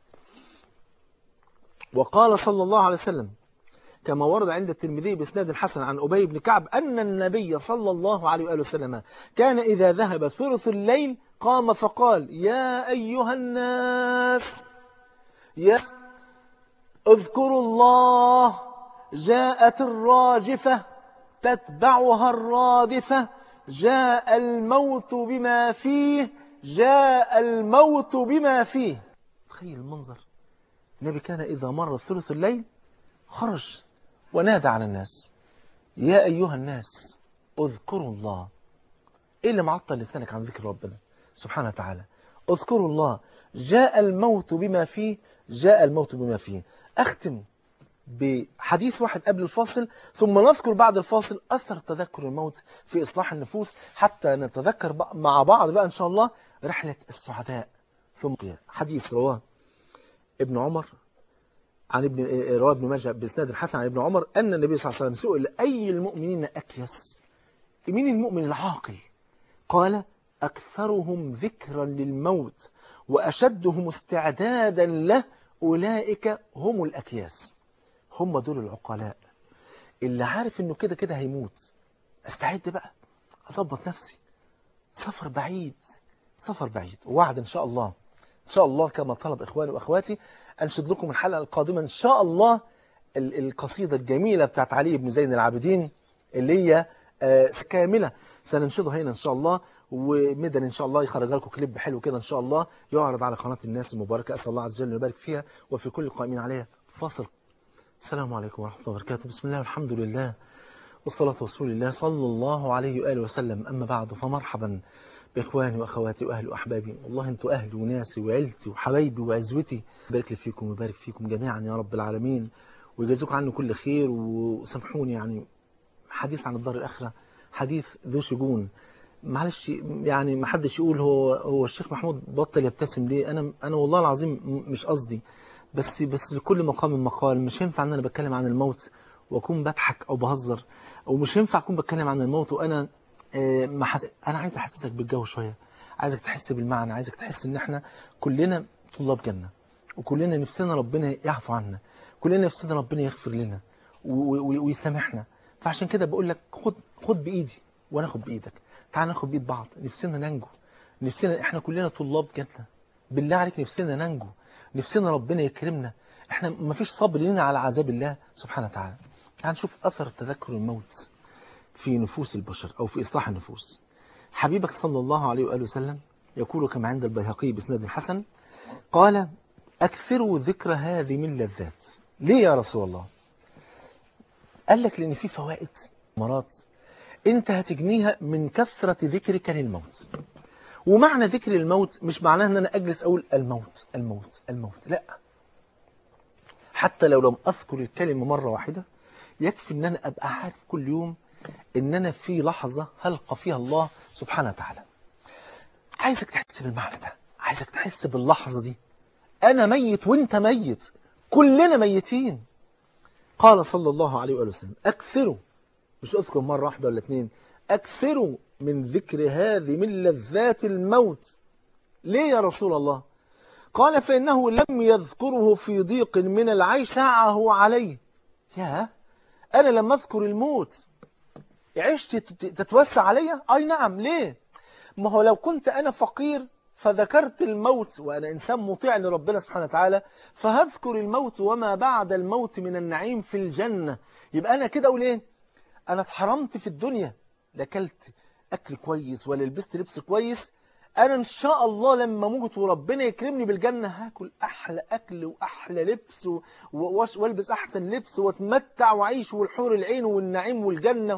وقال صلى الله عليه وسلم كما ورد عند الترمذي بإسناد حسن عن أبي بن كعب أن النبي صلى الله عليه وآله وسلم كان إذا ذهب ثلث الليل قام فقال يا أيها الناس يا اذكروا الله جاءت الراجفة تتبعها الرادفة جاء الموت بما فيه جاء الموت بما فيه تخيل المنظر النبي كان إذا مر ثلث الليل خرج ونادى على الناس يا أيها الناس اذكروا الله إيه اللي معطل لسانك عن ذكر ربنا سبحانه وتعالى اذكروا الله جاء الموت بما فيه جاء الموت بما فيه أختم بحديث واحد قبل الفاصل ثم نذكر بعد الفاصل أثر تذكر الموت في إصلاح النفوس حتى نتذكر مع بعض بقى إن شاء الله رحلة السعداء ثم حديث رواه ابن عمر عن ابن رواه ابن ماجه باسناد الحسن عن ابن عمر أن النبي صلى الله عليه وسلم سئل أي المؤمنين أكيس مين المؤمن العاقل قال أكثرهم ذكرا للموت وأشدهم استعدادا له أولئك هم الأكياس هم دول العقلاء اللي عارف انه كده كده هيموت استعد بقى اظبط نفسي سفر بعيد سفر بعيد ووعد ان شاء الله ان شاء الله كما طلب اخواني واخواتي انشد لكم الحلقه القادمه ان شاء الله القصيده الجميله بتاعت علي بن زين العابدين اللي هي آه، كاملة سننشدها هنا إن شاء الله ومدن إن شاء الله يخرج لكم كليب حلو كده إن شاء الله يعرض على قناة الناس المباركة أسأل الله عز وجل أن يبارك فيها وفي كل القائمين عليها فاصل السلام عليكم ورحمة الله وبركاته بسم الله والحمد لله والصلاة والسلام الله صلى الله عليه وآله وسلم أما بعد فمرحبا بإخواني وأخواتي وأهلي وأحبابي والله أنتوا أهلي وناسي وعيلتي وحبايبي وعزوتي بارك لي فيكم ويبارك فيكم جميعا يا رب العالمين ويجازوك عني كل خير وسامحوني يعني حديث عن الدار الآخرة حديث ذو شجون معلش يعني ما حدش يقول هو هو الشيخ محمود بطل يبتسم ليه انا انا والله العظيم م- مش قصدي بس بس لكل مقام مقال مش ينفع ان انا بتكلم عن الموت واكون بضحك او بهزر او مش ينفع اكون بتكلم عن الموت وانا آه، ما حس... انا عايز احسسك بالجو شويه عايزك تحس بالمعنى عايزك تحس ان احنا كلنا طلاب جنه وكلنا نفسنا ربنا يعفو عنا كلنا نفسنا ربنا يغفر لنا و- و- ويسامحنا فعشان كده بقول لك خد خد بايدي وانا اخد بايدك تعال ناخد بايد بعض نفسنا ننجو نفسنا احنا كلنا طلاب جنه بالله عليك نفسنا ننجو نفسنا ربنا يكرمنا احنا ما فيش صبر لنا على عذاب الله سبحانه وتعالى تعال نشوف اثر تذكر الموت في نفوس البشر او في اصلاح النفوس حبيبك صلى الله عليه واله وسلم يقول كما عند البيهقي باسناد حسن قال اكثروا ذكر هذه من لذات ليه يا رسول الله قال لك لان في فوائد مرات انت هتجنيها من كثرة ذكرك للموت ومعنى ذكر الموت مش معناه ان انا اجلس اقول الموت الموت الموت لا حتى لو لم اذكر الكلمة مرة واحدة يكفي ان انا ابقى عارف كل يوم ان انا في لحظة هلقى فيها الله سبحانه وتعالى عايزك تحس بالمعنى ده عايزك تحس باللحظة دي انا ميت وانت ميت كلنا ميتين قال صلى الله عليه وآله وسلم أكثروا مش أذكر مرة واحدة ولا اتنين أكثروا من ذكر هذه من لذات الموت ليه يا رسول الله قال فإنه لم يذكره في ضيق من العيش ساعه عليه يا أنا لما أذكر الموت عشت تت- تتوسع عليا أي نعم ليه ما هو لو كنت أنا فقير فذكرت الموت وأنا إنسان مطيع لربنا سبحانه وتعالى فهذكر الموت وما بعد الموت من النعيم في الجنة يبقى أنا كده أقول إيه أنا اتحرمت في الدنيا لا أكلت أكل كويس ولا لبست لبس كويس أنا إن شاء الله لما أموت وربنا يكرمني بالجنة هاكل أحلى أكل وأحلى لبس و- و- وألبس أحسن لبس وأتمتع وأعيش والحور العين والنعيم والجنة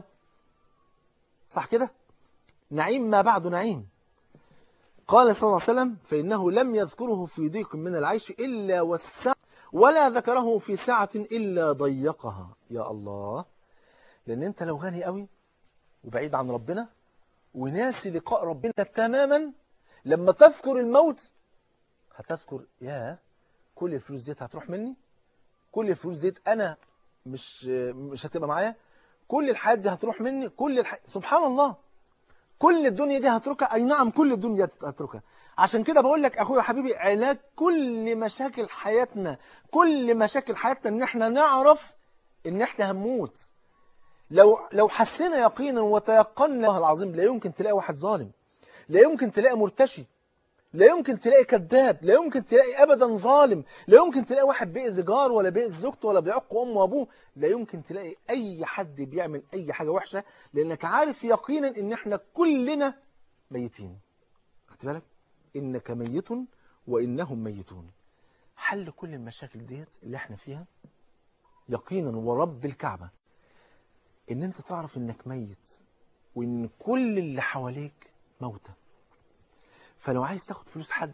صح كده؟ نعيم ما بعد نعيم قال صلى الله عليه وسلم فإنه لم يذكره في ضيق من العيش إلا وسع ولا ذكره في سعة إلا ضيقها يا الله لأن أنت لو غني قوي وبعيد عن ربنا وناسي لقاء ربنا تماما لما تذكر الموت هتذكر يا كل الفلوس ديت هتروح مني كل الفلوس ديت أنا مش مش هتبقى معايا كل الحياة دي هتروح مني كل الح... سبحان الله كل الدنيا دي هتركها اي نعم كل الدنيا دي هتركها عشان كده بقول لك اخويا حبيبي علاج كل مشاكل حياتنا كل مشاكل حياتنا ان احنا نعرف ان احنا هنموت لو لو حسينا يقينا وتيقنا والله العظيم لا يمكن تلاقي واحد ظالم لا يمكن تلاقي مرتشي لا يمكن تلاقي كذاب لا يمكن تلاقي ابدا ظالم لا يمكن تلاقي واحد بيأذي جار ولا بيأذي زوجته ولا بيعق امه وابوه لا يمكن تلاقي اي حد بيعمل اي حاجه وحشه لانك عارف يقينا ان احنا كلنا ميتين خدت بالك انك ميت وانهم ميتون حل كل المشاكل ديت اللي احنا فيها يقينا ورب الكعبه ان انت تعرف انك ميت وان كل اللي حواليك موتى فلو عايز تاخد فلوس حد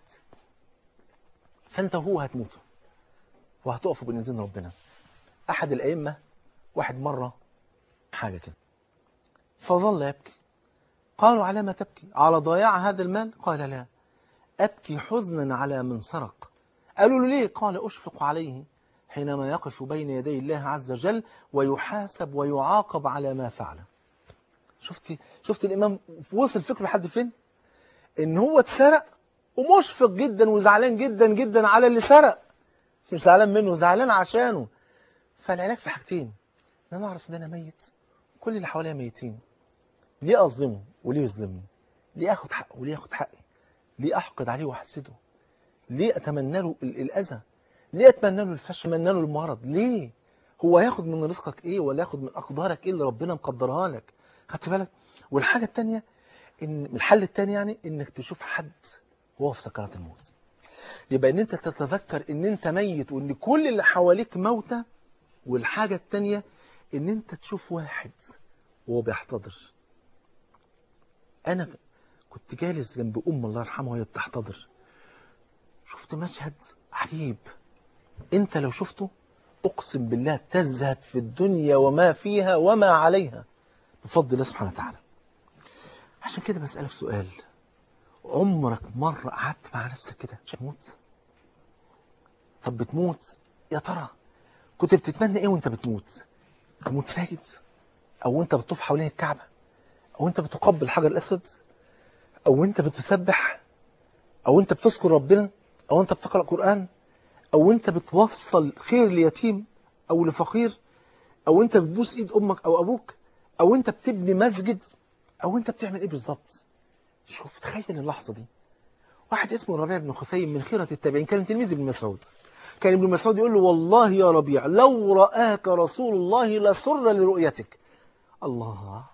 فانت وهو هتموتوا وهتقفوا بين ايدين ربنا احد الائمه واحد مره حاجه كده فظل يبكي قالوا على ما تبكي على ضياع هذا المال قال لا ابكي حزنا على من سرق قالوا له ليه قال اشفق عليه حينما يقف بين يدي الله عز وجل ويحاسب ويعاقب على ما فعل شفتي شفت الامام وصل فكره لحد فين ان هو اتسرق ومشفق جدا وزعلان جدا جدا على اللي سرق مش زعلان منه زعلان عشانه فالعلاج في حاجتين ان انا اعرف ان انا ميت كل اللي حواليا ميتين ليه اظلمه وليه يظلمني ليه اخد حقه وليه ياخد حقي ليه احقد عليه واحسده ليه اتمنى له ال- الاذى ليه اتمنى له الفشل اتمنى له المرض ليه هو هياخد من رزقك ايه ولا ياخد من اقدارك ايه اللي ربنا مقدرها لك خدت بالك والحاجة التانية إن الحل التاني يعني إنك تشوف حد وهو في سكرات الموت يبقى إن أنت تتذكر إن أنت ميت وإن كل اللي حواليك موتى والحاجة التانية إن أنت تشوف واحد وهو بيحتضر أنا كنت جالس جنب أم الله يرحمها وهي بتحتضر شفت مشهد عجيب أنت لو شفته أقسم بالله تزهد في الدنيا وما فيها وما عليها بفضل الله سبحانه وتعالى عشان كده بسألك سؤال عمرك مرة قعدت مع نفسك كده عشان تموت طب بتموت يا ترى كنت بتتمنى ايه وانت بتموت تموت ساجد او انت بتطوف حوالين الكعبة او انت بتقبل الحجر الاسود او انت بتسبح او انت بتذكر ربنا او انت بتقرأ قرآن او انت بتوصل خير ليتيم او لفقير او انت بتبوس ايد امك او ابوك او انت بتبني مسجد او انت بتعمل ايه بالظبط شوف تخيل اللحظه دي واحد اسمه ربيع بن خثيم من خيرة التابعين كان تلميذ ابن مسعود كان ابن مسعود يقول له والله يا ربيع لو رآك رسول الله لسر لرؤيتك الله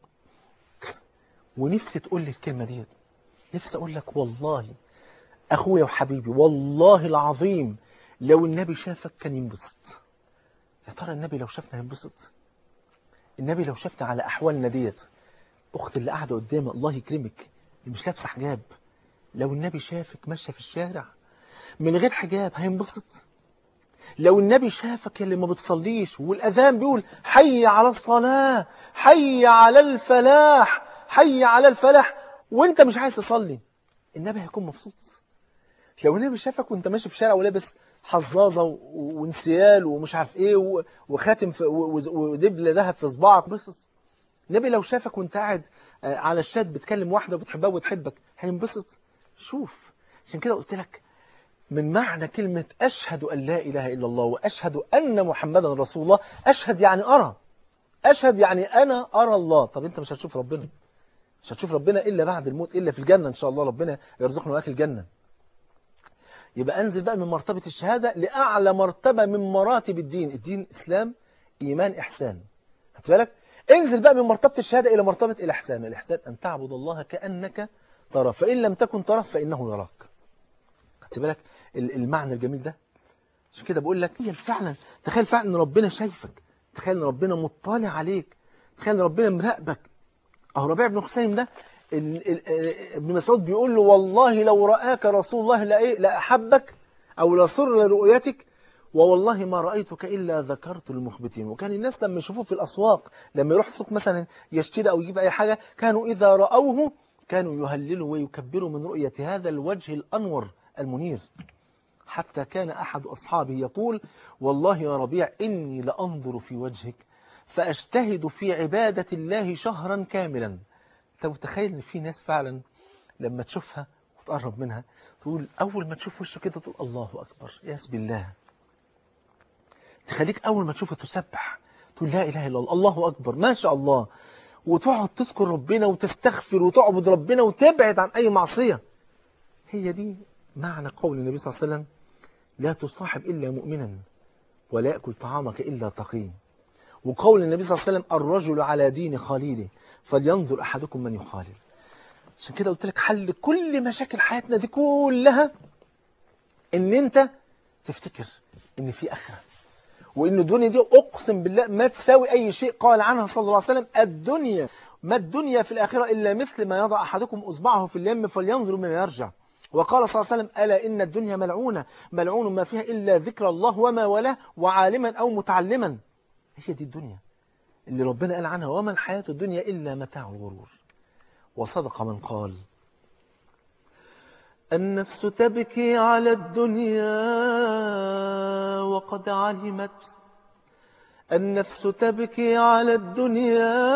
ونفسي تقول لي الكلمة دي نفسي أقول لك والله أخويا وحبيبي والله العظيم لو النبي شافك كان ينبسط يا ترى النبي لو شافنا ينبسط النبي لو شافنا على أحوالنا ديت أخت اللي قاعدة قدامي الله يكرمك اللي مش لابسة حجاب لو النبي شافك ماشية في الشارع من غير حجاب هينبسط لو النبي شافك اللي ما بتصليش والأذان بيقول حي على الصلاة حي على الفلاح حي على الفلاح وانت مش عايز تصلي النبي هيكون مبسوط لو النبي شافك وانت ماشي في شارع ولابس حظاظه و- وانسيال ومش عارف ايه و- وخاتم في- و- و- ودبل ذهب في صباعك بس النبي لو شافك وانت قاعد آه، على الشات بتكلم واحده وبتحبها وتحبك هينبسط شوف عشان كده قلت لك من معنى كلمة أشهد أن لا إله إلا الله وأشهد أن محمدا رسول الله أشهد يعني أرى أشهد يعني أنا أرى الله طب أنت مش هتشوف ربنا مش هتشوف ربنا إلا بعد الموت إلا في الجنة إن شاء الله ربنا يرزقنا وياك الجنة يبقى أنزل بقى من مرتبة الشهادة لأعلى مرتبة من مراتب الدين الدين إسلام إيمان إحسان خدت بالك انزل بقى من مرتبة الشهادة إلى مرتبة الإحسان الإحسان أن تعبد الله كأنك ترى فإن لم تكن ترى فإنه يراك خدت بالك ال- المعنى الجميل ده عشان كده بقول لك هي فعلا تخيل فعلا ان ربنا شايفك تخيل ان ربنا مطلع عليك تخيل ان ربنا مراقبك اهو ربيع بن حسين ده ال- ال- آه، ابن مسعود بيقول له والله لو رآك رسول الله لإيه لأحبك أو لسر لرؤيتك ووالله ما رأيتك إلا ذكرت المخبتين وكان الناس لما يشوفوه في الأسواق لما يروح السوق مثلا يشتري أو يجيب أي حاجة كانوا إذا رأوه كانوا يهللوا ويكبروا من رؤية هذا الوجه الأنور المنير حتى كان أحد أصحابه يقول والله يا ربيع إني لأنظر في وجهك فأجتهد في عبادة الله شهرا كاملا أنت متخيل إن في ناس فعلا لما تشوفها وتقرب منها تقول أول ما تشوف وشه كده تقول الله أكبر ياس بالله تخليك أول ما تشوفه تسبح تقول لا إله إلا الله الله أكبر ما شاء الله وتقعد تذكر ربنا وتستغفر وتعبد ربنا وتبعد عن أي معصية هي دي معنى قول النبي صلى الله عليه وسلم لا تصاحب إلا مؤمنا ولا يأكل طعامك إلا تقي وقول النبي صلى الله عليه وسلم الرجل على دين خليله فلينظر أحدكم من يخالل عشان كده قلت لك حل كل مشاكل حياتنا دي كلها ان انت تفتكر ان في اخره وان الدنيا دي اقسم بالله ما تساوي اي شيء قال عنها صلى الله عليه وسلم الدنيا ما الدنيا في الاخره الا مثل ما يضع احدكم اصبعه في اليم فلينظر مما يرجع وقال صلى الله عليه وسلم الا ان الدنيا ملعونه ملعون ما فيها الا ذكر الله وما ولاه وعالما او متعلما هي دي الدنيا اللي ربنا قال عنها وما الحياه الدنيا الا متاع الغرور وصدق من قال النفس تبكي على الدنيا وقد علمت النفس تبكي على الدنيا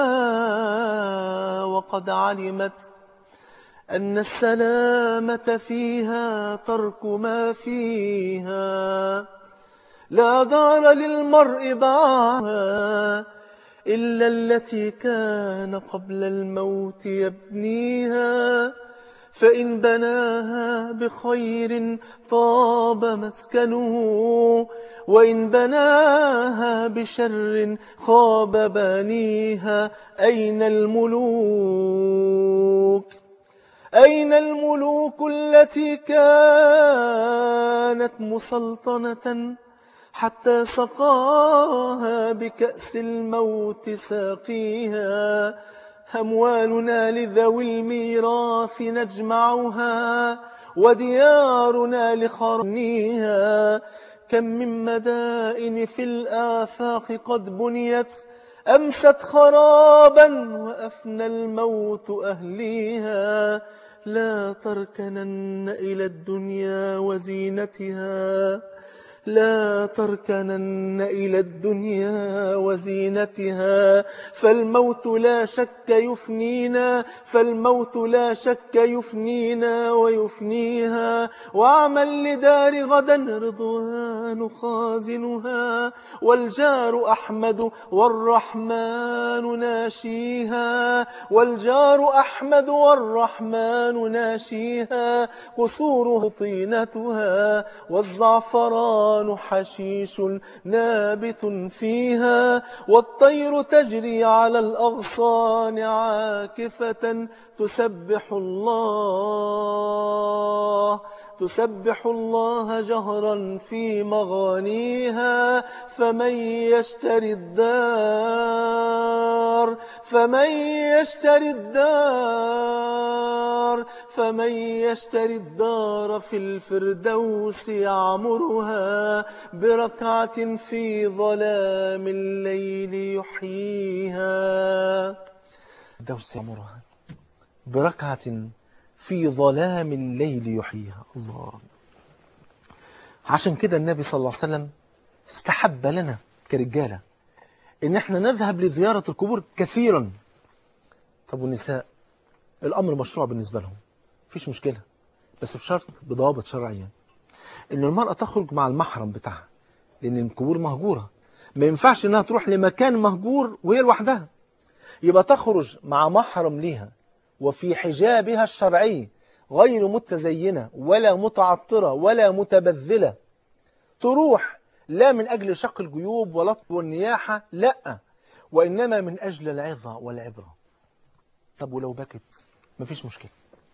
وقد علمت أن السلامة فيها ترك ما فيها لا دار للمرء بعدها إلا التي كان قبل الموت يبنيها فإن بناها بخير طاب مسكنه وإن بناها بشر خاب بانيها أين الملوك أين الملوك التي كانت مسلطنة حتى سقاها بكأس الموت ساقيها أموالنا لذوي الميراث نجمعها وديارنا لخرنيها كم من مدائن في الآفاق قد بنيت أمست خرابا وأفنى الموت أهليها لا تركنن إلى الدنيا وزينتها لا تركنن إلى الدنيا وزينتها فالموت لا شك يفنينا فالموت لا شك يفنينا ويفنيها واعمل لدار غدا رضوان خازنها والجار أحمد والرحمن ناشيها والجار أحمد والرحمن ناشيها قصوره طينتها والزعفران حشيش نابت فيها والطير تجري على الأغصان عاكفة تسبح الله تسبح الله جهرا في مغانيها فمن يشتري الدار فمن يشتري الدار فمن يشتري الدار في الفردوس يعمرها بركعة في ظلام الليل يحييها الفردوس يعمرها بركعة في ظلام الليل يحييها الله عشان كده النبي صلى الله عليه وسلم استحب لنا كرجالة ان احنا نذهب لزيارة القبور كثيرا طب والنساء الامر مشروع بالنسبة لهم مفيش مشكلة بس بشرط بضوابط شرعية ان المرأة تخرج مع المحرم بتاعها لان القبور مهجورة ما ينفعش انها تروح لمكان مهجور وهي لوحدها يبقى تخرج مع محرم ليها وفي حجابها الشرعي غير متزينة ولا متعطرة ولا متبذلة تروح لا من أجل شق الجيوب ولطف والنياحة لا وإنما من أجل العظة والعبرة طب ولو بكت مفيش مشكلة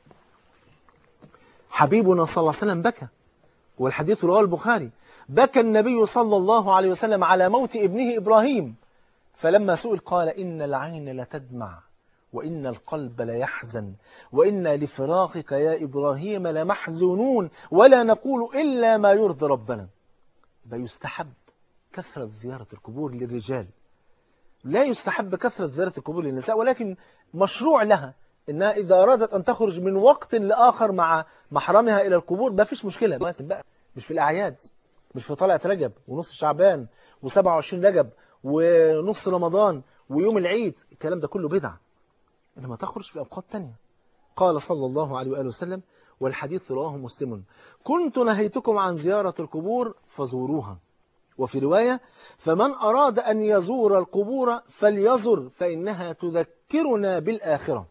حبيبنا صلى الله عليه وسلم بكى والحديث رواه البخاري بكى النبي صلى الله عليه وسلم على موت ابنه إبراهيم فلما سئل قال إن العين لتدمع وإن القلب ليحزن وإنا لفراقك يا إبراهيم لمحزونون ولا نقول إلا ما يرضي ربنا يبقى يستحب كثرة زيارة القبور للرجال لا يستحب كثرة زيارة القبور للنساء ولكن مشروع لها إنها إذا أرادت أن تخرج من وقت لآخر مع محرمها إلى القبور ما فيش مشكلة بس بقى مش في الأعياد مش في طلعة رجب ونص شعبان و27 رجب ونص رمضان ويوم العيد الكلام ده كله بدعة إنما تخرج في أوقات تانية قال صلى الله عليه وآله وسلم والحديث رواه مسلم كنت نهيتكم عن زيارة القبور فزوروها وفي رواية فمن أراد أن يزور القبور فليزر فإنها تذكرنا بالآخرة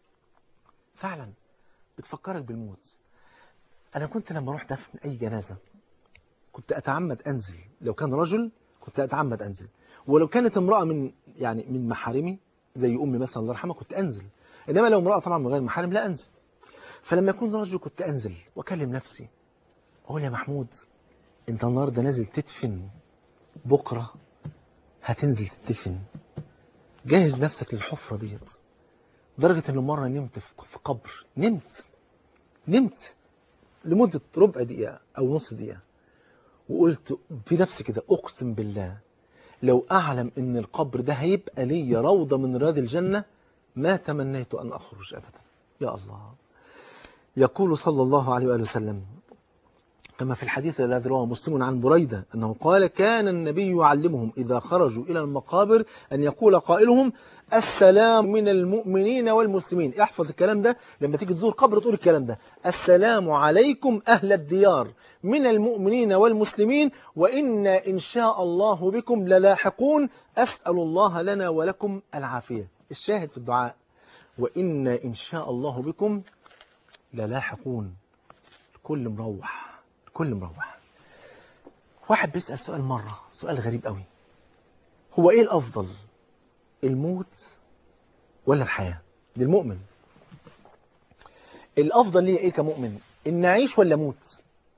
فعلا بتفكرك بالموت أنا كنت لما رحت أفن أي جنازة كنت أتعمد أنزل لو كان رجل كنت أتعمد أنزل ولو كانت امرأة من يعني من محارمي زي أمي مثلا الله يرحمها كنت أنزل إنما لو امرأة طبعا من غير محارم لا أنزل فلما يكون رجل كنت أنزل وأكلم نفسي أقول يا محمود أنت النهاردة نازل تدفن بكرة هتنزل تدفن جهز نفسك للحفرة ديت لدرجة إن مرة نمت في قبر نمت نمت لمدة ربع دقيقة أو نص دقيقة وقلت في نفسي كده أقسم بالله لو أعلم إن القبر ده هيبقى لي روضة من رياض الجنة ما تمنيت أن أخرج أبدا يا الله يقول صلى الله عليه وآله وسلم كما في الحديث الذي رواه مسلم عن بريدة أنه قال كان النبي يعلمهم إذا خرجوا إلى المقابر أن يقول قائلهم السلام من المؤمنين والمسلمين احفظ الكلام ده لما تيجي تزور قبر تقول الكلام ده السلام عليكم أهل الديار من المؤمنين والمسلمين وإنا إن شاء الله بكم للاحقون أسأل الله لنا ولكم العافية الشاهد في الدعاء وإنا إن شاء الله بكم للاحقون الكل مروح الكل مروح واحد بيسأل سؤال مرة سؤال غريب قوي هو ايه الافضل الموت ولا الحياة للمؤمن الافضل ليه ايه كمؤمن ان اعيش ولا اموت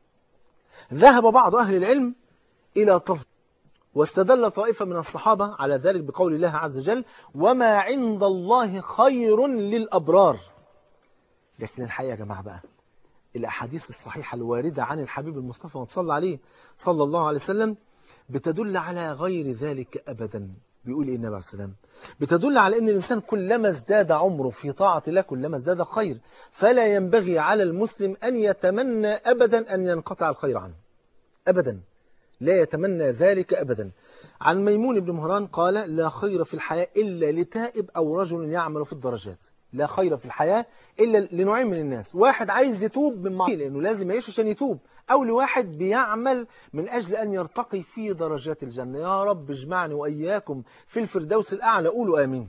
ذهب بعض اهل العلم الى تفضيل واستدل طائفة من الصحابة على ذلك بقول الله عز وجل وما عند الله خير للأبرار لكن الحقيقة يا جماعة بقى الأحاديث الصحيحة الواردة عن الحبيب المصطفى وتصلى عليه صلى الله عليه وسلم بتدل على غير ذلك أبدا بيقول إيه النبي عليه السلام بتدل على أن الإنسان كلما ازداد عمره في طاعة الله كلما ازداد خير فلا ينبغي على المسلم أن يتمنى أبدا أن ينقطع الخير عنه أبدا لا يتمنى ذلك أبدا عن ميمون بن مهران قال لا خير في الحياة إلا لتائب أو رجل يعمل في الدرجات لا خير في الحياة إلا لنوعين من الناس واحد عايز يتوب من معصية لأنه لازم يعيش عشان يتوب أو لواحد بيعمل من أجل أن يرتقي في درجات الجنة يا رب اجمعني وإياكم في الفردوس الأعلى قولوا آمين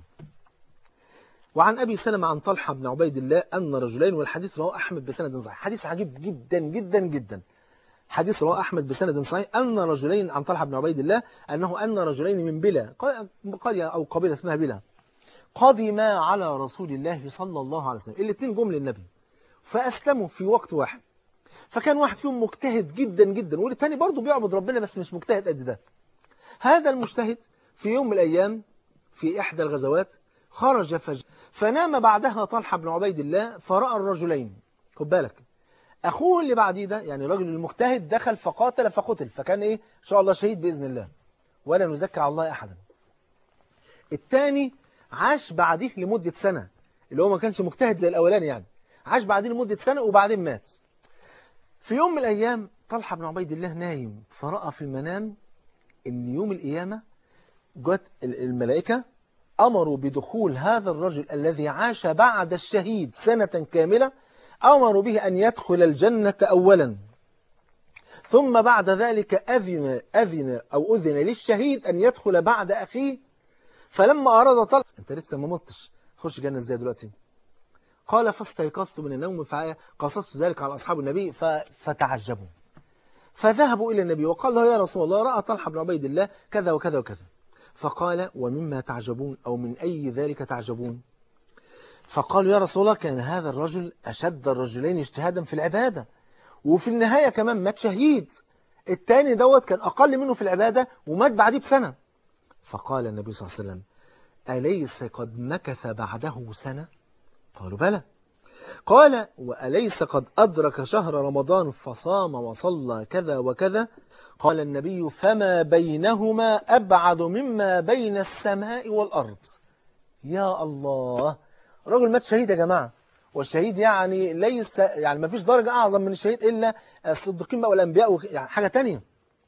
وعن أبي سلمة عن طلحة بن عبيد الله أن رجلين والحديث رواه أحمد بسند صحيح حديث عجيب جدا جدا جدا حديث رواه أحمد بسند صحيح أن رجلين عن طلحة بن عبيد الله أنه أن رجلين من بلا قرية أو قبيلة اسمها بلا قدما على رسول الله صلى الله عليه وسلم الاثنين جم للنبي فأسلموا في وقت واحد فكان واحد فيهم مجتهد جدا جدا والتاني برضه بيعبد ربنا بس مش مجتهد قد ده هذا المجتهد في يوم من الأيام في إحدى الغزوات خرج فج فنام بعدها طلحة بن عبيد الله فرأى الرجلين خد بالك أخوه اللي بعديه ده يعني الراجل المجتهد دخل فقاتل فقتل فكان إيه إن شاء الله شهيد بإذن الله ولا نزكى على الله أحدا الثاني عاش بعديه لمدة سنة اللي هو ما كانش مجتهد زي الأولاني يعني عاش بعديه لمدة سنة وبعدين مات في يوم من الأيام طلحة بن عبيد الله نايم فرأى في المنام إن يوم القيامة جت الملائكة أمروا بدخول هذا الرجل الذي عاش بعد الشهيد سنة كاملة أمروا به أن يدخل الجنة أولا ثم بعد ذلك أذن, أذن أو أذن للشهيد أن يدخل بعد أخيه فلما أراد طلق أنت لسه ما متش خش جنة ازاي دلوقتي قال فاستيقظت من النوم فقصصت ذلك على أصحاب النبي فتعجبوا فذهبوا إلى النبي وقال له يا رسول الله رأى طلحة بن عبيد الله كذا وكذا وكذا فقال ومما تعجبون أو من أي ذلك تعجبون فقالوا يا رسول الله كان هذا الرجل أشد الرجلين اجتهادا في العبادة وفي النهاية كمان مات شهيد التاني دوت كان أقل منه في العبادة ومات بعديه بسنة فقال النبي صلى الله عليه وسلم أليس قد مكث بعده سنة قالوا بلى قال وأليس قد أدرك شهر رمضان فصام وصلى كذا وكذا قال النبي فما بينهما أبعد مما بين السماء والأرض يا الله رجل مات شهيد يا جماعة والشهيد يعني ليس يعني ما فيش درجة أعظم من الشهيد إلا الصديقين بقى والأنبياء يعني حاجة تانية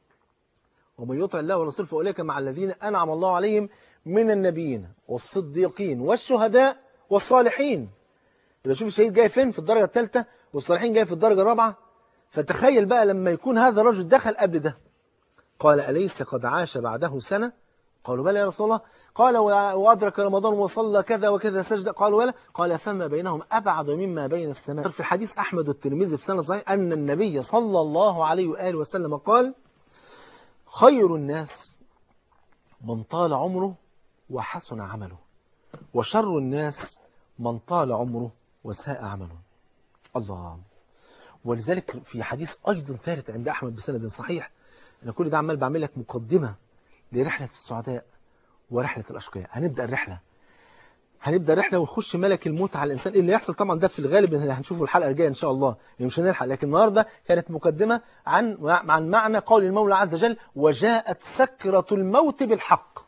ومن يطع الله ورسوله فأولئك مع الذين أنعم الله عليهم من النبيين والصديقين والشهداء والصالحين يبقى شوف الشهيد جاي فين في الدرجة الثالثة والصالحين جاي في الدرجة الرابعة فتخيل بقى لما يكون هذا الرجل دخل قبل ده قال أليس قد عاش بعده سنة قالوا بلى يا رسول الله قال وأدرك رمضان وصلى كذا وكذا سجدة قالوا بلى قال فما بينهم أبعد مما بين السماء في حديث أحمد والترمذي بسنة صحيح أن النبي صلى الله عليه وآله وسلم قال خير الناس من طال عمره وحسن عمله وشر الناس من طال عمره وساء عمله الله ولذلك في حديث أيضا ثالث عند أحمد بسند صحيح أنا كل ده عمال بعمل لك مقدمة لرحلة السعداء ورحلة الأشقياء هنبدأ الرحلة هنبدأ رحلة ونخش ملك الموت على الإنسان اللي يحصل طبعا ده في الغالب اللي هنشوفه الحلقة الجاية إن شاء الله يعني مش هنلحق لكن النهاردة كانت مقدمة عن عن معنى قول المولى عز وجل وجاءت سكرة الموت بالحق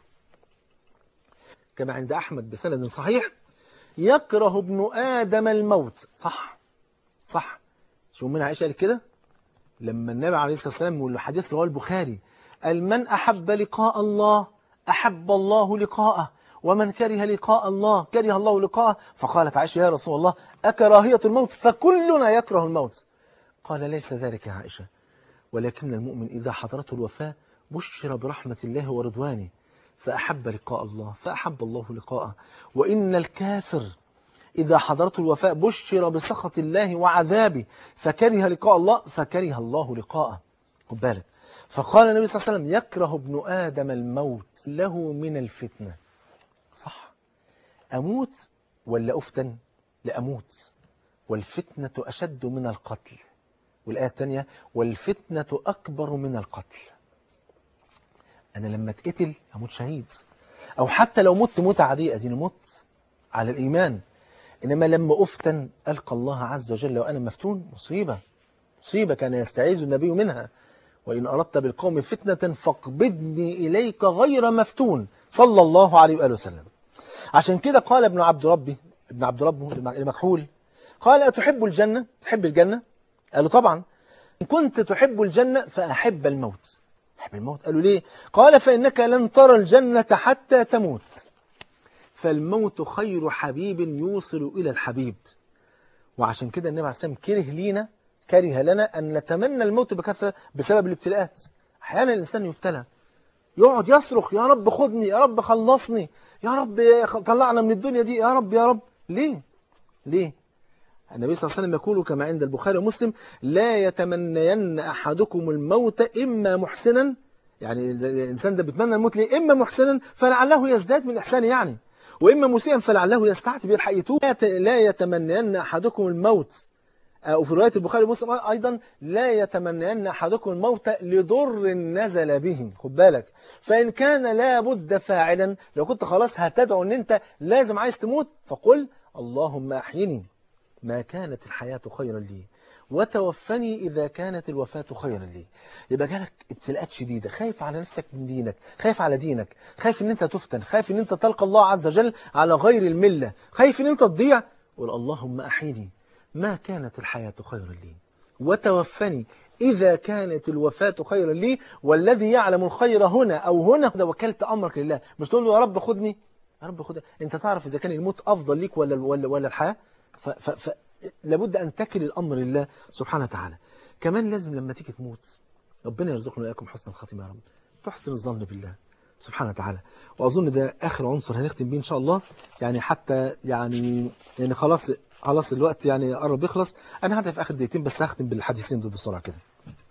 كما عند أحمد بسند صحيح يكره ابن آدم الموت صح صح شو من عائشة قال كده لما النبي عليه الصلاة والسلام والحديث رواه البخاري قال من أحب لقاء الله أحب الله لقاءه ومن كره لقاء الله كره الله لقاءه فقالت عائشة يا رسول الله أكراهية الموت فكلنا يكره الموت قال ليس ذلك يا عائشة ولكن المؤمن إذا حضرته الوفاة بشر برحمة الله ورضوانه فأحب لقاء الله فأحب الله لقاءه وإن الكافر إذا حضرته الوفاء بشر بسخط الله وعذابه فكره لقاء الله فكره الله لقاءه خد بالك فقال النبي صلى الله عليه وسلم يكره ابن آدم الموت له من الفتنة صح أموت ولا أفتن لأموت والفتنة أشد من القتل والآية الثانية والفتنة أكبر من القتل أنا لما اتقتل هموت شهيد أو حتى لو مت موتة عادية أديني مت على الإيمان إنما لما أفتن ألقى الله عز وجل وأنا مفتون مصيبة مصيبة كان يستعيذ النبي منها وإن أردت بالقوم فتنة فاقبضني إليك غير مفتون صلى الله عليه وآله وسلم عشان كده قال ابن عبد ربي ابن عبد ربه المكحول قال أتحب الجنة تحب الجنة قالوا طبعا إن كنت تحب الجنة فأحب الموت أحب الموت قالوا ليه قال فإنك لن ترى الجنة حتى تموت فالموت خير حبيب يوصل إلى الحبيب وعشان كده النبي عليه السلام كره لينا كره لنا أن نتمنى الموت بكثرة بسبب الابتلاءات أحيانا الإنسان يبتلى يقعد يصرخ يا رب خدني يا رب خلصني يا رب طلعنا من الدنيا دي يا رب يا رب ليه ليه النبي صلى الله عليه وسلم يقول كما عند البخاري ومسلم لا يتمنين أحدكم الموت إما محسنا يعني الإنسان ده بيتمنى الموت ليه إما محسنا فلعله يزداد من إحسانه يعني وإما مسيئا فلعله يستعتب يلحق يتوب لا يتمنين أحدكم الموت وفي رواية البخاري ومسلم أيضا لا يتمنين أحدكم الموت لضر نزل به خد بالك فإن كان لابد فاعلا لو كنت خلاص هتدعو أن أنت لازم عايز تموت فقل اللهم أحيني ما كانت الحياة خيرا لي وتوفني إذا كانت الوفاة خيرا لي يبقى جالك ابتلاءات شديدة خايف على نفسك من دينك خايف على دينك خايف ان انت تفتن خايف ان انت تلقى الله عز وجل على غير الملة خايف ان انت تضيع قل اللهم أحيني ما كانت الحياة خيرا لي وتوفني إذا كانت الوفاة خيرا لي والذي يعلم الخير هنا أو هنا ده وكلت أمرك لله مش تقول له يا رب خدني يا رب خدني أنت تعرف إذا كان الموت أفضل ليك ولا ولا ولا الحياة ف ف ف لابد أن تكل الأمر لله سبحانه وتعالى كمان لازم لما تيجي تموت ربنا يرزقنا وإياكم حسن الخاتمة يا رب تحسن الظن بالله سبحانه وتعالى وأظن ده آخر عنصر هنختم بيه إن شاء الله يعني حتى يعني يعني خلاص خلاص الوقت يعني قرب يخلص أنا هدف آخر دقيقتين بس هختم بالحديثين دول بسرعة كده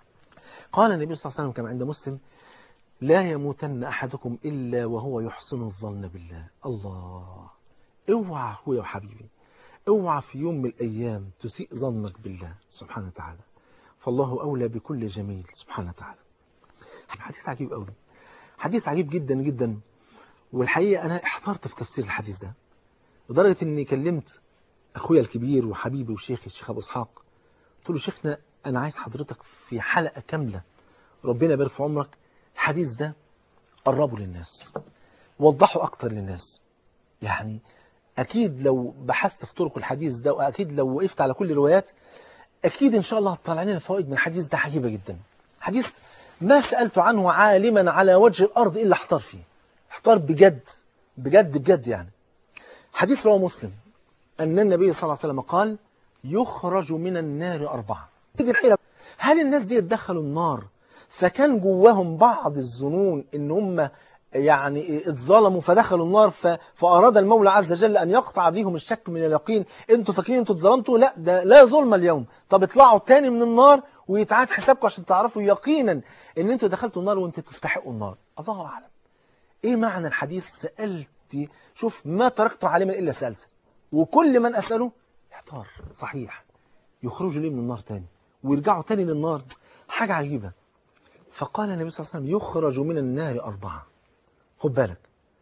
قال النبي صلى الله عليه وسلم كما عند مسلم لا يموتن أحدكم إلا وهو يحسن الظن بالله الله اوعى أخويا وحبيبي اوعى في يوم من الأيام تسيء ظنك بالله سبحانه وتعالى فالله أولى بكل جميل سبحانه وتعالى حديث عجيب قوي حديث عجيب جدا جدا والحقيقة أنا احترت في تفسير الحديث ده لدرجة أني كلمت أخويا الكبير وحبيبي وشيخي الشيخ أبو إسحاق قلت له شيخنا أنا عايز حضرتك في حلقة كاملة ربنا يبارك في عمرك الحديث ده قربه للناس وضحه أكتر للناس يعني أكيد لو بحثت في طرق الحديث ده وأكيد لو وقفت على كل الروايات أكيد إن شاء الله هتطلع لنا فوائد من الحديث ده عجيبة جدا حديث ما سألت عنه عالما على وجه الأرض إلا احتار فيه احتار بجد بجد بجد يعني حديث رواه مسلم أن النبي صلى الله عليه وسلم قال يخرج من النار أربعة دي الحيرة هل الناس دي يدخلوا النار فكان جواهم بعض الظنون ان هم يعني اتظلموا فدخلوا النار ف... فأراد المولى عز وجل أن يقطع بيهم الشك من اليقين انتوا فاكرين انتوا اتظلمتوا لا ده لا ظلم اليوم طب اطلعوا تاني من النار ويتعاد حسابكم عشان تعرفوا يقينا ان انتوا دخلتوا النار وانتوا تستحقوا النار الله أعلم ايه معنى الحديث سألت شوف ما تركت عالما إلا سألت وكل من أسأله احتار صحيح يخرجوا ليه من النار تاني ويرجعوا تاني للنار حاجة عجيبة فقال النبي صلى الله عليه وسلم يخرج من النار أربعة خد بالك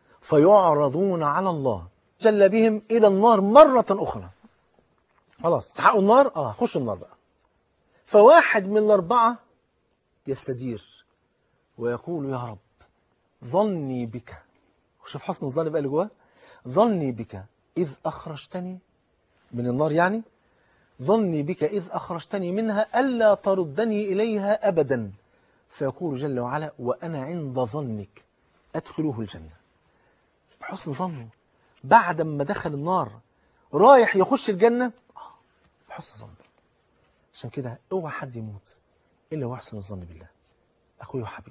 فيعرضون على الله جل بهم إلى النار مرة أخرى خلاص استحقوا النار اه خشوا النار بقى فواحد من الأربعة يستدير ويقول يا رب ظني بك شوف حسن الظن بقى اللي جواه ظني بك إذ أخرجتني من النار يعني ظني بك إذ أخرجتني منها ألا تردني إليها أبدا فيقول جل وعلا وأنا عند ظنك أدخلوه الجنة بحسن ظنه بعد ما دخل النار رايح يخش الجنة بحسن ظنه عشان كده اوعى حد يموت إلا وحسن الظن بالله أخوي وحبيبي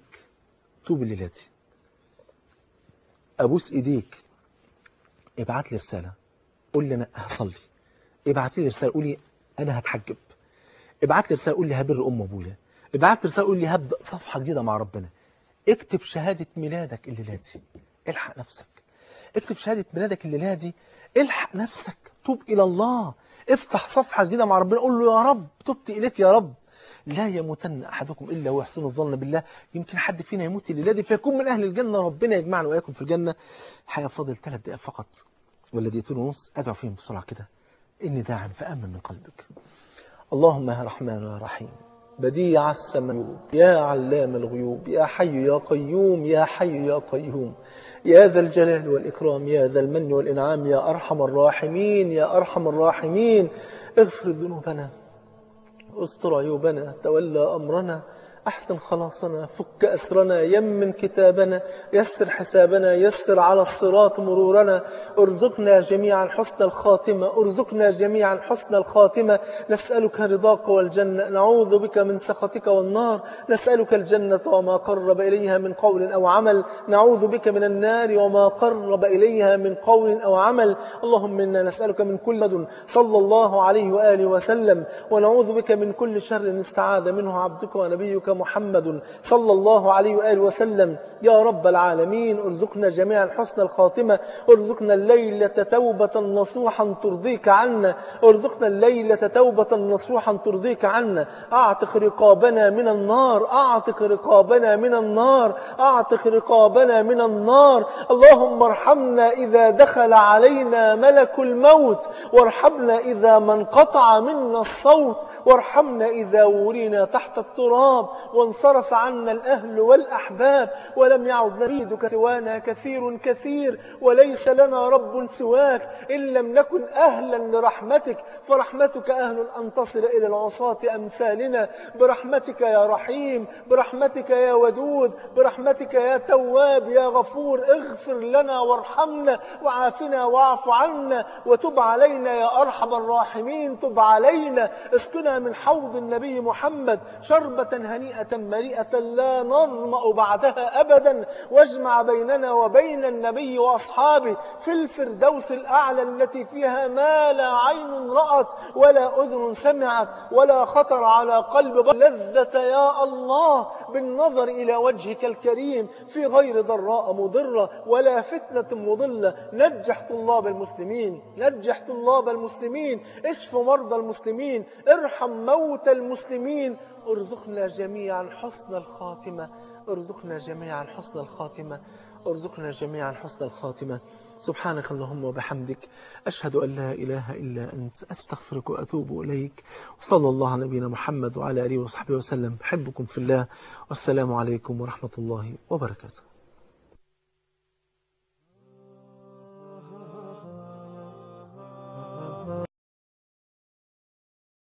توب الليلاتي أبوس إيديك ابعت لي رسالة قول لي أنا هصلي ابعت لي رسالة قولي أنا هتحجب ابعت لي رسالة قول لي هبر أم وأبويا ابعت لي رسالة قول لي هبدأ صفحة جديدة مع ربنا اكتب شهادة ميلادك الليلة دي الحق نفسك اكتب شهادة ميلادك الليلة دي الحق نفسك توب إلى الله افتح صفحة جديدة مع ربنا قول له يا رب تبت إليك يا رب لا يموتن أحدكم إلا ويحسن الظن بالله يمكن حد فينا يموت الليلة دي فيكون من أهل الجنة ربنا يجمعنا وإياكم في الجنة حاجة فاضل ثلاث دقائق فقط ولا دقيقتين ونص أدعو فيهم بسرعة كده إني داعم فأمن من قلبك اللهم يا رحمن يا رحيم بديع السماوات يا علام الغيوب يا حي يا قيوم يا حي يا قيوم يا ذا الجلال والإكرام يا ذا المن والإنعام يا أرحم الراحمين يا أرحم الراحمين اغفر ذنوبنا استر عيوبنا تولى أمرنا أحسن خلاصنا فك أسرنا يمن كتابنا يسر حسابنا يسر على الصراط مرورنا ارزقنا جميعا حسن الخاتمة ارزقنا جميعا حسن الخاتمة نسألك رضاك والجنة نعوذ بك من سخطك والنار نسألك الجنة وما قرب إليها من قول أو عمل نعوذ بك من النار وما قرب إليها من قول أو عمل اللهم إنا نسألك من كل مد صلى الله عليه وآله وسلم ونعوذ بك من كل شر استعاذ منه عبدك ونبيك محمد صلى الله عليه وآله وسلم يا رب العالمين ارزقنا جميعا حسن الخاتمة ارزقنا الليلة توبة نصوحا ترضيك عنا ارزقنا الليلة توبة نصوحا ترضيك عنا اعتق رقابنا من النار اعتق رقابنا من النار اعتق رقابنا من النار اللهم ارحمنا إذا دخل علينا ملك الموت وارحمنا إذا ما انقطع منا الصوت وارحمنا إذا ورينا تحت التراب وانصرف عنا الأهل والأحباب ولم يعد نريدك سوانا كثير كثير وليس لنا رب سواك إن لم نكن أهلا لرحمتك فرحمتك أهل أن تصل إلى العصاة أمثالنا برحمتك يا رحيم برحمتك يا ودود برحمتك يا تواب يا غفور اغفر لنا وارحمنا وعافنا واعف عنا وتب علينا يا أرحم الراحمين تب علينا اسقنا من حوض النبي محمد شربة هنيئة مريئة لا نظمأ بعدها أبدا واجمع بيننا وبين النبي وأصحابه في الفردوس الأعلى التي فيها ما لا عين رأت ولا أذن سمعت ولا خطر على قلب بشر لذة يا الله بالنظر إلى وجهك الكريم في غير ضراء مضرة ولا فتنة مضلة نجح طلاب المسلمين نجح طلاب المسلمين اشف مرضى المسلمين ارحم موتى المسلمين ارزقنا جميعا حسن الخاتمة ارزقنا جميعا حسن الخاتمة ارزقنا جميعا حسن الخاتمة سبحانك اللهم وبحمدك أشهد أن لا إله إلا أنت أستغفرك وأتوب إليك وصلى الله على نبينا محمد وعلى آله وصحبه وسلم حبكم في الله والسلام عليكم ورحمة الله وبركاته